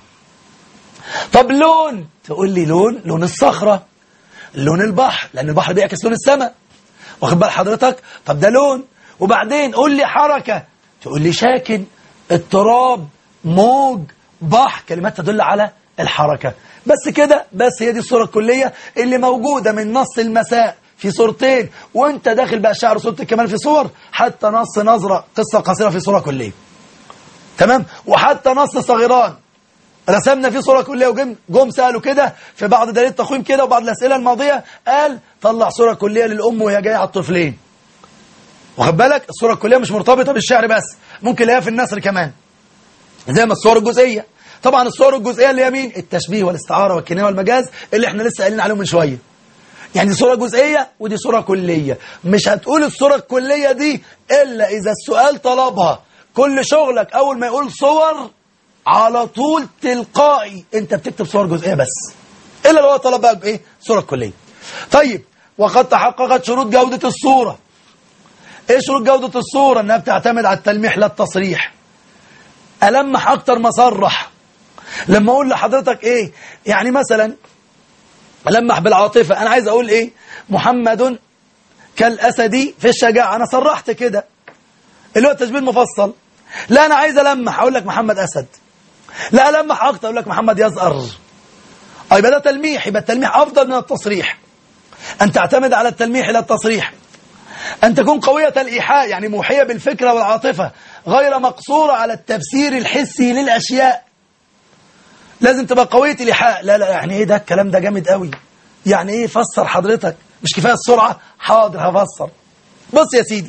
طب لون تقول لي لون لون الصخرة لون البحر لأن البحر بيعكس لون السماء واخد بال حضرتك طب ده لون وبعدين قول لي حركة تقول لي شاكن اضطراب موج بحر كلمات تدل على الحركة بس كده بس هي دي الصورة الكلية اللي موجودة من نص المساء في صورتين وانت داخل بقى شعر صورة الكمال في صور حتى نص نظرة قصة قصيرة في صورة كلية تمام وحتى نص صغيران رسمنا فيه صورة كلية وجم جم سألوا كده في بعض دليل التقويم كده وبعض الأسئلة الماضية قال طلع صورة كلية للأم وهي جاية على الطفلين واخد بالك الصورة الكلية مش مرتبطة بالشعر بس ممكن نلاقيها في النثر كمان زي ما الصور الجزئية طبعا الصور الجزئية اللي هي مين التشبيه والاستعارة والكناية والمجاز اللي احنا لسه قايلين عليهم من شوية يعني دي صورة جزئية ودي صورة كلية مش هتقول الصورة الكلية دي إلا إذا السؤال طلبها كل شغلك أول ما يقول صور على طول تلقائي أنت بتكتب صور جزئية بس إلا لو هو طلب بقى إيه صورة كلية طيب وقد تحققت شروط جودة الصورة إيه شروط جودة الصورة إنها بتعتمد على التلميح لا التصريح ألمح أكتر ما صرح لما أقول لحضرتك إيه يعني مثلا ألمح بالعاطفة أنا عايز أقول إيه محمد كالأسد في الشجاعة أنا صرحت كده اللي هو التشبيه المفصل لا أنا عايز ألمح أقول لك محمد أسد لا ألمح أكتر أقول لك محمد يزأر أو يبقى ده تلميح يبقى التلميح أفضل من التصريح أن تعتمد على التلميح لا التصريح أن تكون قوية الإيحاء يعني موحية بالفكرة والعاطفة غير مقصورة على التفسير الحسي للأشياء لازم تبقى قوية الإيحاء لا لا يعني إيه ده الكلام ده جامد قوي يعني إيه فسر حضرتك مش كفاية السرعة حاضر هفسر بص يا سيدي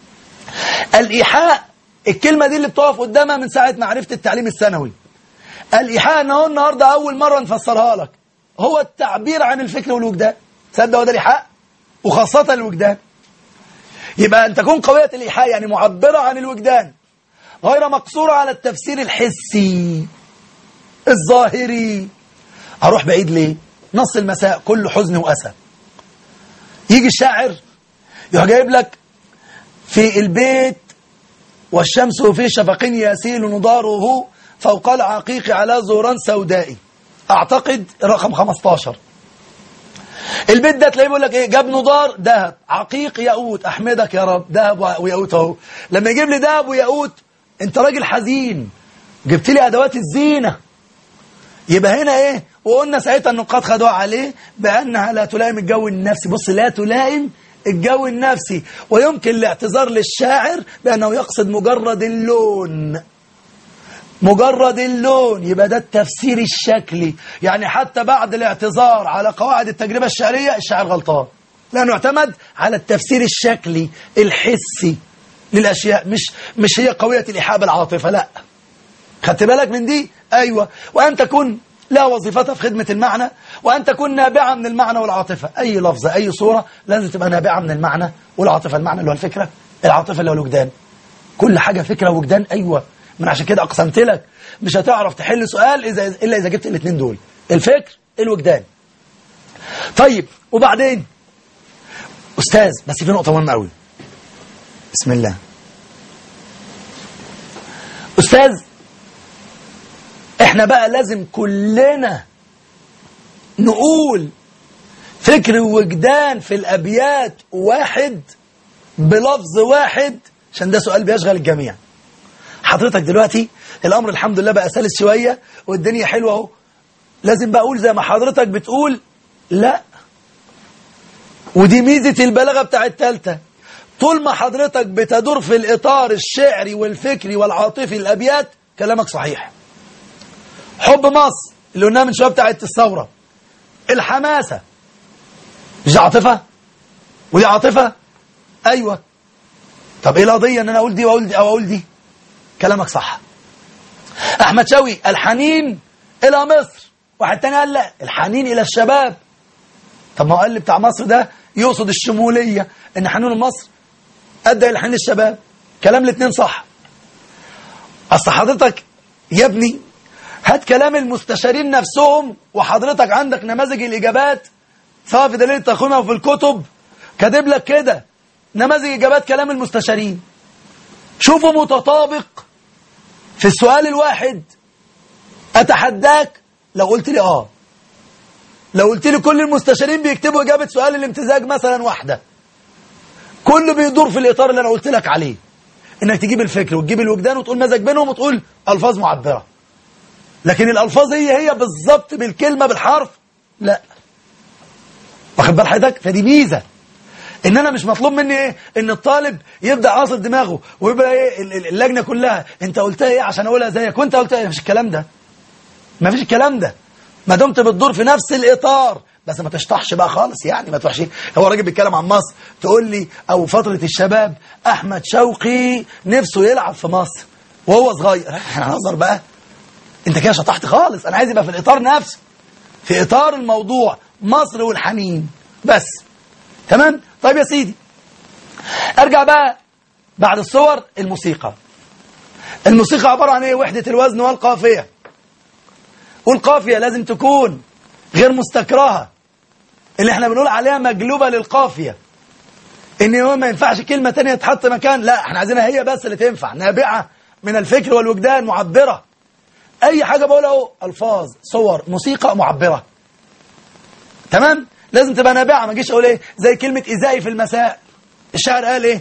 الإيحاء الكلمة دي اللي بتقف قدامها من ساعة معرفة التعليم الثانوي الإيحاء أنه النهاردة أول مرة نفسرها لك هو التعبير عن الفكر والوجدان تصدق هو ده الإيحاء وخاصة الوجدان يبقى أن تكون قوية الإيحاء يعني معبرة عن الوجدان غير مقصورة على التفسير الحسي الظاهري أروح بعيد ليه نص المساء كله حزن وأسى يجي الشاعر يروح جايب لك في البيت والشمس في شفق يسيل نضاره فوق العقيق على زوران سوداء أعتقد رقم 15 البيت ده تلاقيه بيقول لك ايه جاب نضار ذهب عقيق ياقوت احمدك يا رب ذهب وياقوت اهو لما يجيب لي ذهب وياقوت انت راجل حزين جبت لي ادوات الزينه يبقى هنا ايه وقلنا ساعتها النقاد خدوها عليه بانها لا تلائم الجو النفسي بص لا تلائم الجو النفسي ويمكن الاعتذار للشاعر بانه يقصد مجرد اللون مجرد اللون يبقى ده التفسير الشكلي يعني حتى بعد الاعتذار على قواعد التجربة الشعرية الشاعر غلطان لأنه اعتمد على التفسير الشكلي الحسي للأشياء مش مش هي قوية الإيحاء بالعاطفة لا خدت بالك من دي أيوة وأن تكون لا وظيفتها في خدمة المعنى وأن تكون نابعة من المعنى والعاطفة أي لفظة أي صورة لازم تبقى نابعة من المعنى والعاطفة المعنى اللي هو الفكرة العاطفة اللي هو الوجدان كل حاجة فكرة وجدان أيوة من عشان كده أقسمت لك مش هتعرف تحل سؤال إذا إلا إذا جبت الاثنين دول الفكر الوجدان طيب وبعدين أستاذ بس في نقطة مهمة قوي بسم الله أستاذ إحنا بقى لازم كلنا نقول فكر وجدان في الأبيات واحد بلفظ واحد عشان ده سؤال بيشغل الجميع حضرتك دلوقتي الأمر الحمد لله بقى سلس شوية والدنيا حلوة اهو لازم بقى أقول زي ما حضرتك بتقول لا ودي ميزة البلاغة بتاع التالتة طول ما حضرتك بتدور في الإطار الشعري والفكري والعاطفي الأبيات كلامك صحيح حب مصر اللي قلناها من شوية بتاعت الثورة الحماسة مش دي عاطفة ودي عاطفة أيوة طب إيه القضية إن أنا أقول دي وأقول دي أو أقول دي كلامك صح أحمد شوقي الحنين إلى مصر واحد تاني قال لا الحنين إلى الشباب طب ما هو قال لي بتاع مصر ده يقصد الشمولية إن حنون مصر أدى إلى حنين الشباب كلام الاثنين صح أصل حضرتك يا ابني هات كلام المستشارين نفسهم وحضرتك عندك نماذج الإجابات سواء في دليل التقويم أو في الكتب كاتب لك كده نماذج إجابات كلام المستشارين شوفوا متطابق في السؤال الواحد أتحداك لو قلت لي آه لو قلت لي كل المستشارين بيكتبوا إجابة سؤال الامتزاج مثلا واحدة كله بيدور في الإطار اللي أنا قلت لك عليه إنك تجيب الفكر وتجيب الوجدان وتقول مزج بينهم وتقول ألفاظ معبرة لكن الألفاظ هي هي بالظبط بالكلمة بالحرف لا واخد بال حضرتك فدي ميزة ان انا مش مطلوب مني ايه ان الطالب يبدا عاصر دماغه ويبقى ايه ال- ال- اللجنه كلها انت قلتها ايه عشان اقولها زيك وانت قلتها ايه مفيش الكلام ده مفيش الكلام ده ما دمت بتدور في نفس الاطار بس ما تشطحش بقى خالص يعني ما تروحش هو راجل بيتكلم عن مصر تقول لي او فتره الشباب احمد شوقي نفسه يلعب في مصر وهو صغير احنا هنهزر بقى انت كده شطحت خالص انا عايز يبقى في الاطار نفسه في اطار الموضوع مصر والحنين بس تمام طيب يا سيدي ارجع بقى بعد الصور الموسيقى الموسيقى عبارة عن ايه وحدة الوزن والقافية والقافية لازم تكون غير مستكرهة اللي احنا بنقول عليها مجلوبة للقافية ان هو ما ينفعش كلمة تانية تحط مكان لا احنا عايزينها هي بس اللي تنفع نابعة من الفكر والوجدان معبرة اي حاجة بقولها اهو الفاظ صور موسيقى معبرة تمام لازم تبقى نابعة ما اجيش اقول ايه زي كلمة ازائي في المساء الشاعر قال ايه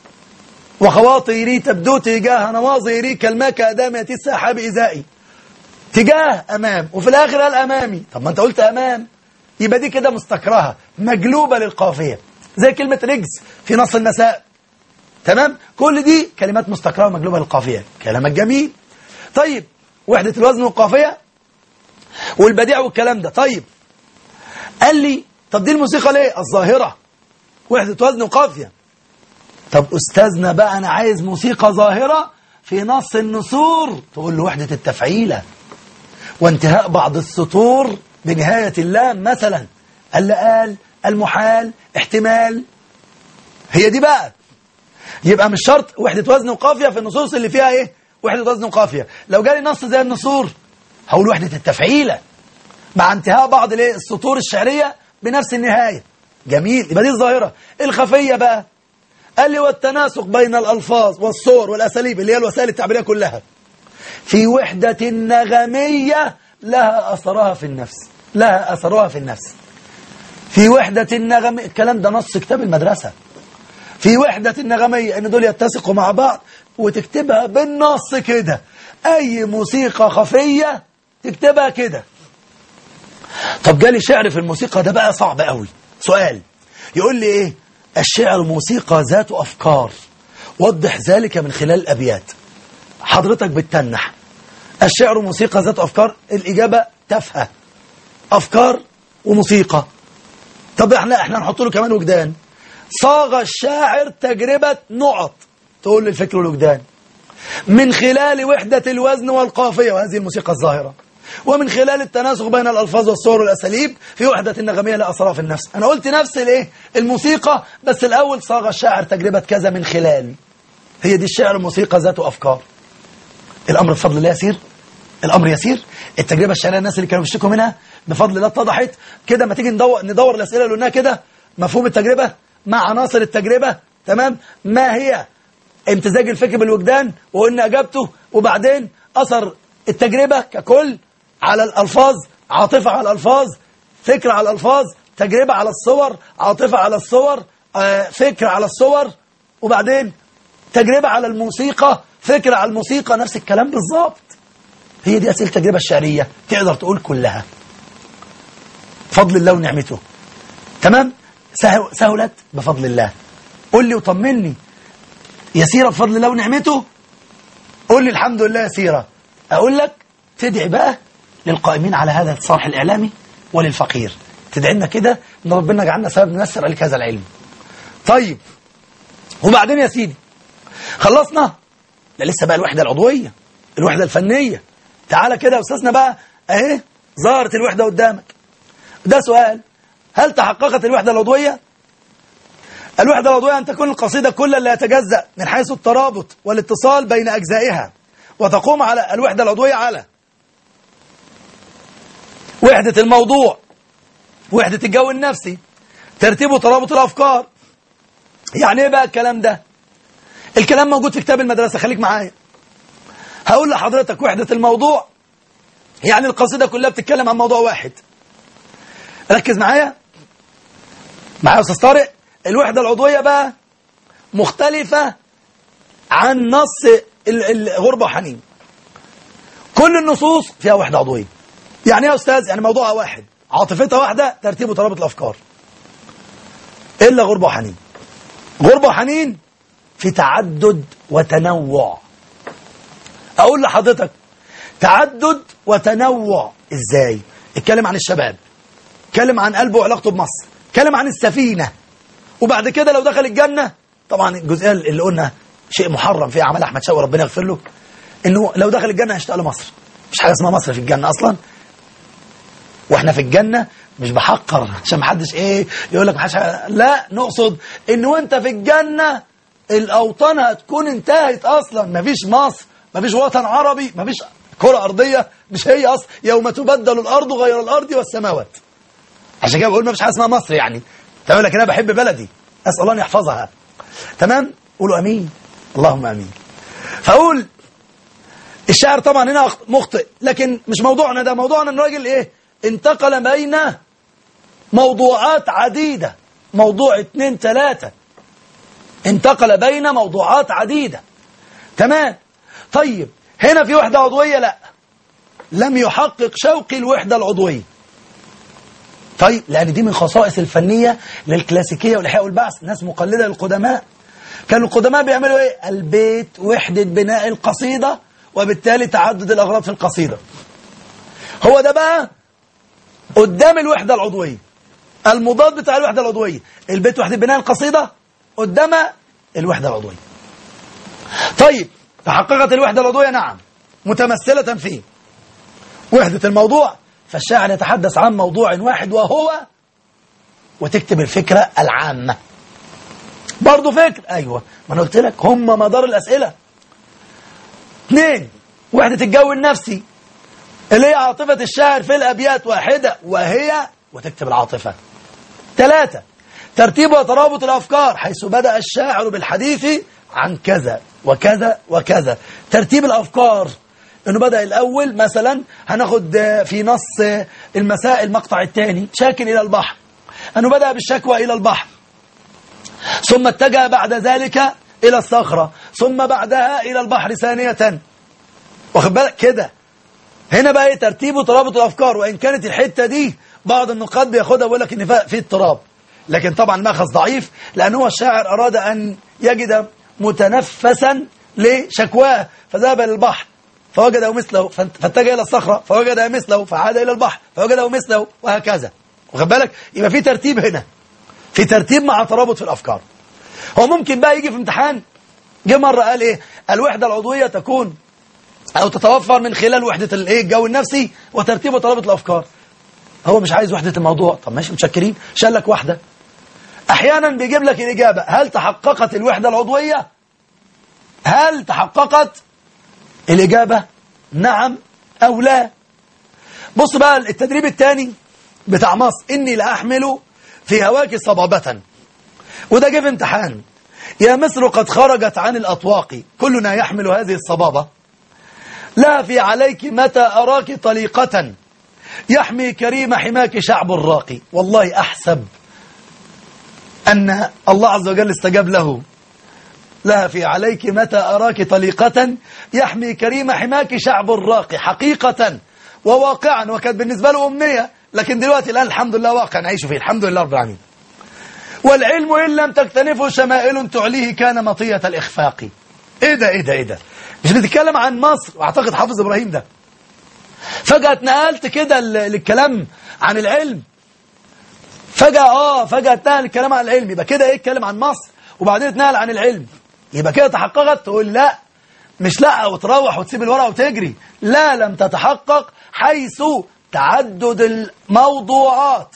وخواطري تبدو تجاه نواظري كالماء كأدامة السحاب إزائي تجاه أمام وفي الآخر قال أمامي طب ما أنت قلت أمام يبقى دي كده مستكرهة مجلوبة للقافية زي كلمة رجز في نص النساء تمام كل دي كلمات مستكرهة ومجلوبة للقافية كلامك جميل طيب وحدة الوزن والقافية والبديع والكلام ده طيب قال لي طب دي الموسيقى ليه الظاهرة وحدة وزن وقافية طب أستاذنا بقى أنا عايز موسيقى ظاهرة في نص النسور تقول له وحدة التفعيلة وانتهاء بعض السطور بنهاية اللام مثلا اللي قال المحال احتمال هي دي بقى يبقى مش شرط وحدة وزن وقافية في النصوص اللي فيها ايه وحدة وزن وقافية لو جالي نص زي النسور هقول وحدة التفعيلة مع انتهاء بعض الايه السطور الشعرية بنفس النهاية جميل يبقى دي الظاهرة الخفية بقى قال لي والتناسق بين الألفاظ والصور والأساليب اللي هي الوسائل التعبيرية كلها في وحدة نغمية لها أثرها في النفس لها أثرها في النفس في وحدة النغمية الكلام ده نص كتاب المدرسة في وحدة النغمية ان دول يتسقوا مع بعض وتكتبها بالنص كده أي موسيقى خفية تكتبها كده طب جالي شعر في الموسيقى ده بقى صعب قوي سؤال يقول لي ايه الشعر موسيقى ذات أفكار وضح ذلك من خلال الأبيات حضرتك بتتنح الشعر موسيقى ذات أفكار الإجابة تافهة أفكار وموسيقى طب احنا احنا نحط له كمان وجدان صاغ الشاعر تجربة نقط تقول لي الفكر والوجدان من خلال وحدة الوزن والقافية وهذه الموسيقى الظاهرة ومن خلال التناسق بين الألفاظ والصور والأساليب في وحدة النغمية لا أثرها في النفس أنا قلت نفس الايه الموسيقى بس الأول صاغ الشاعر تجربة كذا من خلال هي دي الشعر الموسيقى ذات أفكار الأمر بفضل الله يسير الأمر يسير التجربة الشعرية الناس اللي كانوا بيشتكوا منها بفضل الله اتضحت كده ما تيجي ندور, ندور الأسئلة اللي قلناها كده مفهوم التجربة مع عناصر التجربة تمام ما هي امتزاج الفكر بالوجدان وقلنا اجابته وبعدين اثر التجربه ككل على الالفاظ عاطفه على الالفاظ فكر على الالفاظ تجربه على الصور عاطفه على الصور آه، فكر على الصور وبعدين تجربه على الموسيقى فكر على الموسيقى نفس الكلام بالظبط هي دي اسئله التجربه الشعريه تقدر تقول كلها فضل الله ونعمته تمام سهل سهلت بفضل الله قول لي وطمني يسيرة بفضل الله ونعمته قول لي الحمد لله يسيرة أقول لك تدعي بقى للقائمين على هذا الصرح الإعلامي وللفقير تدعي لنا كده ان ربنا جعلنا سبب نيسر عليك هذا العلم طيب وبعدين يا سيدي خلصنا لا لسه بقى الوحدة العضوية الوحدة الفنية تعالى كده يا أستاذنا بقى أهي ظهرت الوحدة قدامك ده سؤال هل تحققت الوحدة العضوية الوحدة العضوية أن تكون القصيدة كل لا يتجزأ من حيث الترابط والاتصال بين أجزائها وتقوم على الوحدة العضوية على وحدة الموضوع وحدة الجو النفسي ترتيب وترابط الأفكار يعني ايه بقى الكلام ده الكلام موجود في كتاب المدرسة خليك معايا هقول لحضرتك وحدة الموضوع يعني القصيدة كلها بتتكلم عن موضوع واحد ركز معايا معايا يا أستاذ طارق الوحدة العضوية بقى مختلفة عن نص الغربة وحنين كل النصوص فيها وحدة عضوية يعني ايه يا أستاذ يعني موضوعها واحد عاطفتها واحدة ترتيب وترابط الأفكار إلا غربة وحنين غربة وحنين في تعدد وتنوع أقول لحضرتك تعدد وتنوع إزاي اتكلم عن الشباب اتكلم عن قلبه وعلاقته بمصر اتكلم عن السفينة وبعد كده لو دخل الجنة طبعا الجزئية اللي قلنا شيء محرم فيها عمل أحمد شوقي ربنا يغفر له إنه لو دخل الجنة هيشتاق لمصر مش حاجة اسمها مصر في الجنة أصلا واحنا في الجنة مش بحقر عشان ما حدش ايه يقول لك محدش لا نقصد ان وانت في الجنة الاوطان هتكون انتهت اصلا مفيش مصر مفيش وطن عربي مفيش كرة ارضية مش هي اصلا يوم تبدل الارض غير الارض والسماوات عشان كده بقول مفيش حاجه اسمها مصر يعني تقول لك انا بحب بلدي اسال الله ان يحفظها تمام قولوا امين اللهم امين فاقول الشاعر طبعا هنا مخطئ لكن مش موضوعنا ده موضوعنا ان الراجل ايه انتقل بين موضوعات عديدة موضوع اتنين تلاتة انتقل بين موضوعات عديدة تمام طيب هنا في وحدة عضوية لا لم يحقق شوقي الوحدة العضوية طيب لأن دي من خصائص الفنية للكلاسيكية والإحياء والبعث ناس مقلدة للقدماء كانوا القدماء بيعملوا ايه البيت وحدة بناء القصيدة وبالتالي تعدد الأغراض في القصيدة هو ده بقى قدام الوحدة العضوية المضاد بتاع الوحدة العضوية البيت وحدة بناء القصيدة قدام الوحدة العضوية طيب تحققت الوحدة العضوية نعم متمثلة في وحدة الموضوع فالشاعر يتحدث عن موضوع واحد وهو وتكتب الفكرة العامة برضه فكر أيوة ما أنا قلت لك هم مدار الأسئلة اثنين وحدة الجو النفسي اللي هي عاطفة الشاعر في الأبيات واحدة وهي وتكتب العاطفة ثلاثة ترتيب وترابط الأفكار حيث بدأ الشاعر بالحديث عن كذا وكذا وكذا ترتيب الأفكار انه بدأ الأول مثلا هناخد في نص المساء المقطع الثاني شاكل إلى البحر أنه بدأ بالشكوى إلى البحر ثم اتجه بعد ذلك إلى الصخرة ثم بعدها إلى البحر ثانية واخد بالك كده هنا بقى ايه ترتيب وترابط الافكار وان كانت الحته دي بعض النقاد بياخدها ويقول لك ان في اضطراب لكن طبعا ماخذ ضعيف لان هو الشاعر اراد ان يجد متنفسا لشكواه فذهب الى البحر فوجده مثله فاتجه الى الصخره فوجد مثله فعاد الى البحر فوجده مثله وهكذا واخد بالك يبقى في ترتيب هنا في ترتيب مع ترابط في الافكار هو ممكن بقى يجي في امتحان جه مره قال ايه الوحده العضويه تكون أو تتوفر من خلال وحدة الايه الجو النفسي وترتيب وطلبة الأفكار هو مش عايز وحدة الموضوع طب ماشي متشكرين شال لك واحدة أحيانا بيجيب لك الإجابة هل تحققت الوحدة العضوية هل تحققت الإجابة نعم أو لا بص بقى التدريب الثاني بتاع مصر إني لأحمل في هواك صبابة وده جه في امتحان يا مصر قد خرجت عن الأطواق كلنا يحمل هذه الصبابة لا في عليك متى أراك طليقة يحمي كريم حماك شعب الراقي والله أحسب أن الله عز وجل استجاب له لا في عليك متى أراك طليقة يحمي كريم حماك شعب الراقي حقيقة وواقعا وكانت بالنسبة له أمنية لكن دلوقتي الآن الحمد لله واقع نعيش فيه الحمد لله رب العالمين والعلم إن لم تكتنفه شمائل تعليه كان مطية الإخفاق إيه ده إيه ده إيه ده مش بتتكلم عن مصر واعتقد حافظ ابراهيم ده فجأة اتنقلت كده للكلام عن العلم فجأة اه فجأة اتنقل الكلام عن العلم يبقى كده ايه اتكلم عن مصر وبعدين اتنقل عن العلم يبقى كده تحققت تقول لا مش لا وتروح وتسيب الورقة وتجري لا لم تتحقق حيث تعدد الموضوعات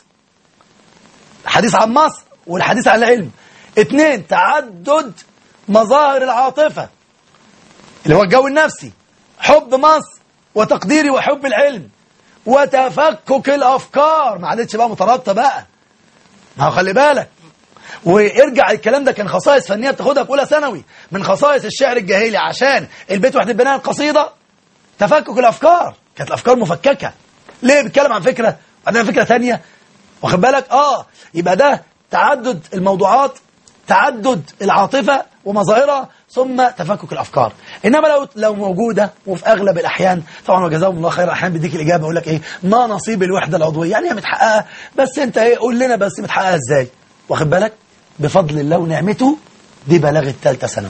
الحديث عن مصر والحديث عن العلم اتنين تعدد مظاهر العاطفة اللي هو الجو النفسي حب مصر وتقديري وحب العلم وتفكك الأفكار ما عادتش بقى مترابطة بقى ما هو خلي بالك وارجع الكلام ده كان خصائص فنية بتاخدها في أولى ثانوي من خصائص الشعر الجاهلي عشان البيت وحدة بناء القصيدة تفكك الأفكار كانت الأفكار مفككة ليه بيتكلم عن فكرة عندنا فكرة ثانية واخد بالك اه يبقى ده تعدد الموضوعات تعدد العاطفة ومظاهرها ثم تفكك الأفكار إنما لو لو موجودة وفي أغلب الأحيان طبعا وجزاهم الله خير أحيانا بيديك الإجابة يقول لك إيه ما نصيب الوحدة العضوية يعني هي متحققة بس أنت إيه قول لنا بس متحققة إزاي واخد بالك بفضل الله ونعمته دي بلغت ثالثة ثانوي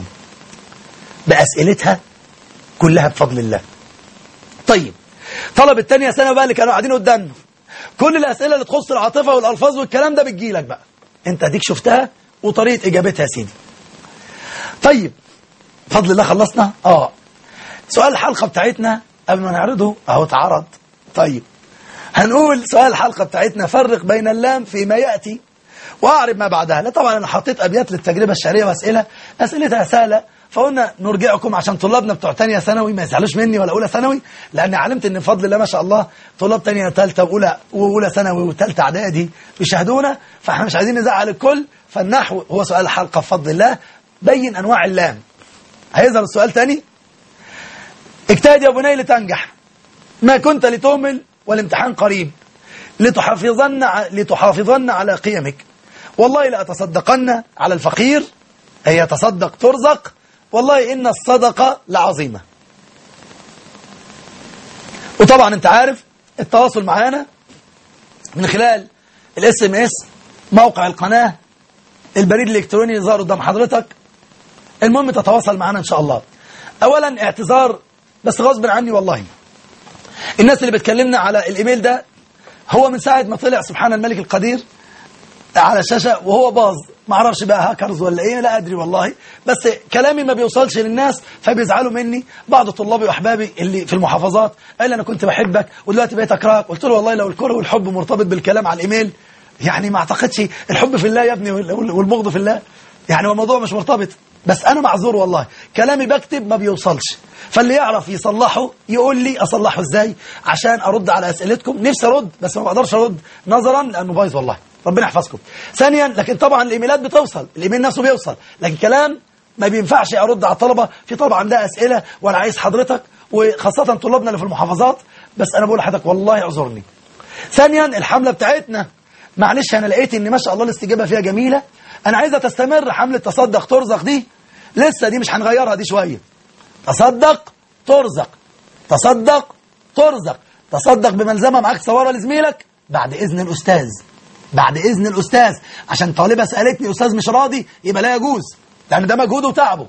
بأسئلتها كلها بفضل الله طيب طلب الثانية ثانوي بقى اللي كانوا قاعدين قدامنا كل الأسئلة اللي تخص العاطفة والألفاظ والكلام ده بتجيلك بقى أنت أديك شفتها وطريقة إجابتها يا سيدي طيب بفضل الله خلصنا اه سؤال الحلقة بتاعتنا قبل ما نعرضه اهو اتعرض طيب هنقول سؤال الحلقة بتاعتنا فرق بين اللام فيما يأتي وأعرب ما بعدها لا طبعا أنا حطيت أبيات للتجربة الشعرية وأسئلة أسئلتها سهلة فقلنا نرجعكم عشان طلابنا بتوع تانية ثانوي ما يزعلوش مني ولا أولى ثانوي لأن علمت إن بفضل الله ما شاء الله طلاب تانية ثالثة وأولى وأولى ثانوي وثالثة إعدادي بيشاهدونا فإحنا مش عايزين نزعل الكل فالنحو هو سؤال الحلقة بفضل الله بين أنواع اللام هيظهر السؤال تاني اجتهد يا بني لتنجح ما كنت لتهمل والامتحان قريب لتحافظن ع- لتحافظن على قيمك والله لأتصدقن على الفقير أي يتصدق ترزق والله إن الصدقة لعظيمة وطبعا انت عارف التواصل معانا من خلال الاس ام اس موقع القناة البريد الالكتروني يظهر قدام حضرتك المهم تتواصل معنا ان شاء الله اولا اعتذار بس غصب عني والله الناس اللي بتكلمنا على الايميل ده هو من ساعة ما طلع سبحان الملك القدير على الشاشة وهو باظ ما اعرفش بقى هاكرز ولا ايه لا ادري والله بس كلامي ما بيوصلش للناس فبيزعلوا مني بعض طلابي واحبابي اللي في المحافظات قال لي انا كنت بحبك ودلوقتي بقيت اكرهك قلت له والله لو الكره والحب مرتبط بالكلام على الايميل يعني ما اعتقدش الحب في الله يا ابني وال- والبغض في الله يعني هو الموضوع مش مرتبط بس انا معذور والله كلامي بكتب ما بيوصلش فاللي يعرف يصلحه يقول لي اصلحه ازاي عشان ارد على اسئلتكم نفسي ارد بس ما بقدرش ارد نظرا لانه بايظ والله ربنا يحفظكم ثانيا لكن طبعا الايميلات بتوصل الايميل نفسه بيوصل لكن كلام ما بينفعش ارد على الطلبه في طلبه عندها اسئله وانا عايز حضرتك وخاصه طلابنا اللي في المحافظات بس انا بقول لحضرتك والله اعذرني ثانيا الحمله بتاعتنا معلش انا لقيت ان ما شاء الله الاستجابه فيها جميله انا عايزها تستمر حمله تصدق ترزق دي لسه دي مش هنغيرها دي شويه تصدق ترزق تصدق ترزق تصدق بملزمه معاك صوره لزميلك بعد اذن الاستاذ بعد اذن الاستاذ عشان طالبه سالتني استاذ مش راضي يبقى لا يجوز لان ده مجهوده وتعبه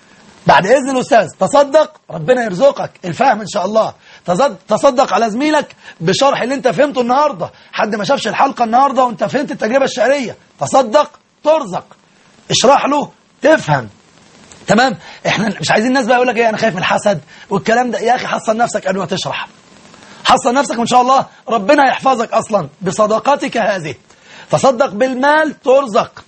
بعد اذن الاستاذ تصدق ربنا يرزقك الفهم ان شاء الله تصد- تصدق على زميلك بشرح اللي انت فهمته النهارده حد ما شافش الحلقه النهارده وانت فهمت التجربه الشعريه تصدق ترزق اشرح له تفهم تمام احنا مش عايزين الناس بقى يقول لك ايه انا خايف من الحسد والكلام ده يا اخي حصن نفسك قبل ما تشرح حصن نفسك وان شاء الله ربنا يحفظك اصلا بصدقاتك هذه تصدق بالمال ترزق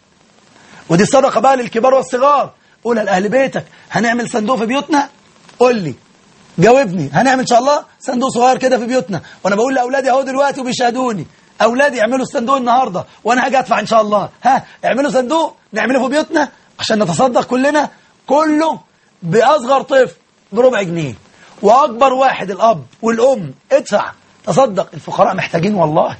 ودي الصدقه بقى للكبار والصغار قولها لاهل بيتك هنعمل صندوق في بيوتنا قول لي جاوبني هنعمل ان شاء الله صندوق صغير كده في بيوتنا وانا بقول لاولادي اهو دلوقتي وبيشاهدوني اولادي يعملوا الصندوق النهارده وانا هاجي ادفع ان شاء الله ها اعملوا صندوق نعمله في بيوتنا عشان نتصدق كلنا كله باصغر طفل بربع جنيه واكبر واحد الاب والام ادفع تصدق الفقراء محتاجين والله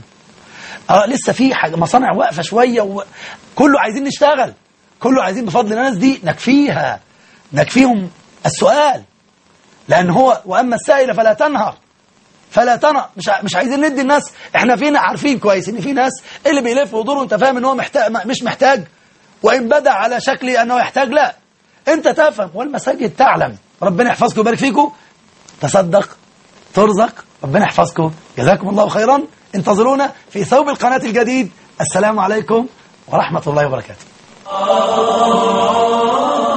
اه لسه في حاجه مصانع واقفه شويه وكله عايزين نشتغل كله عايزين بفضل الناس دي نكفيها نكفيهم السؤال لان هو واما السائل فلا تنهر فلا تنهر مش ع- مش عايزين ندي الناس احنا فينا عارفين كويس ان في ناس اللي بيلف ويدور وانت فاهم ان هو محتاج ما- مش محتاج وان بدا على شكل انه يحتاج لا انت تفهم والمساجد تعلم ربنا يحفظكم ويبارك فيكم تصدق ترزق ربنا يحفظكم جزاكم الله خيرا انتظرونا في ثوب القناة الجديد السلام عليكم ورحمة الله وبركاته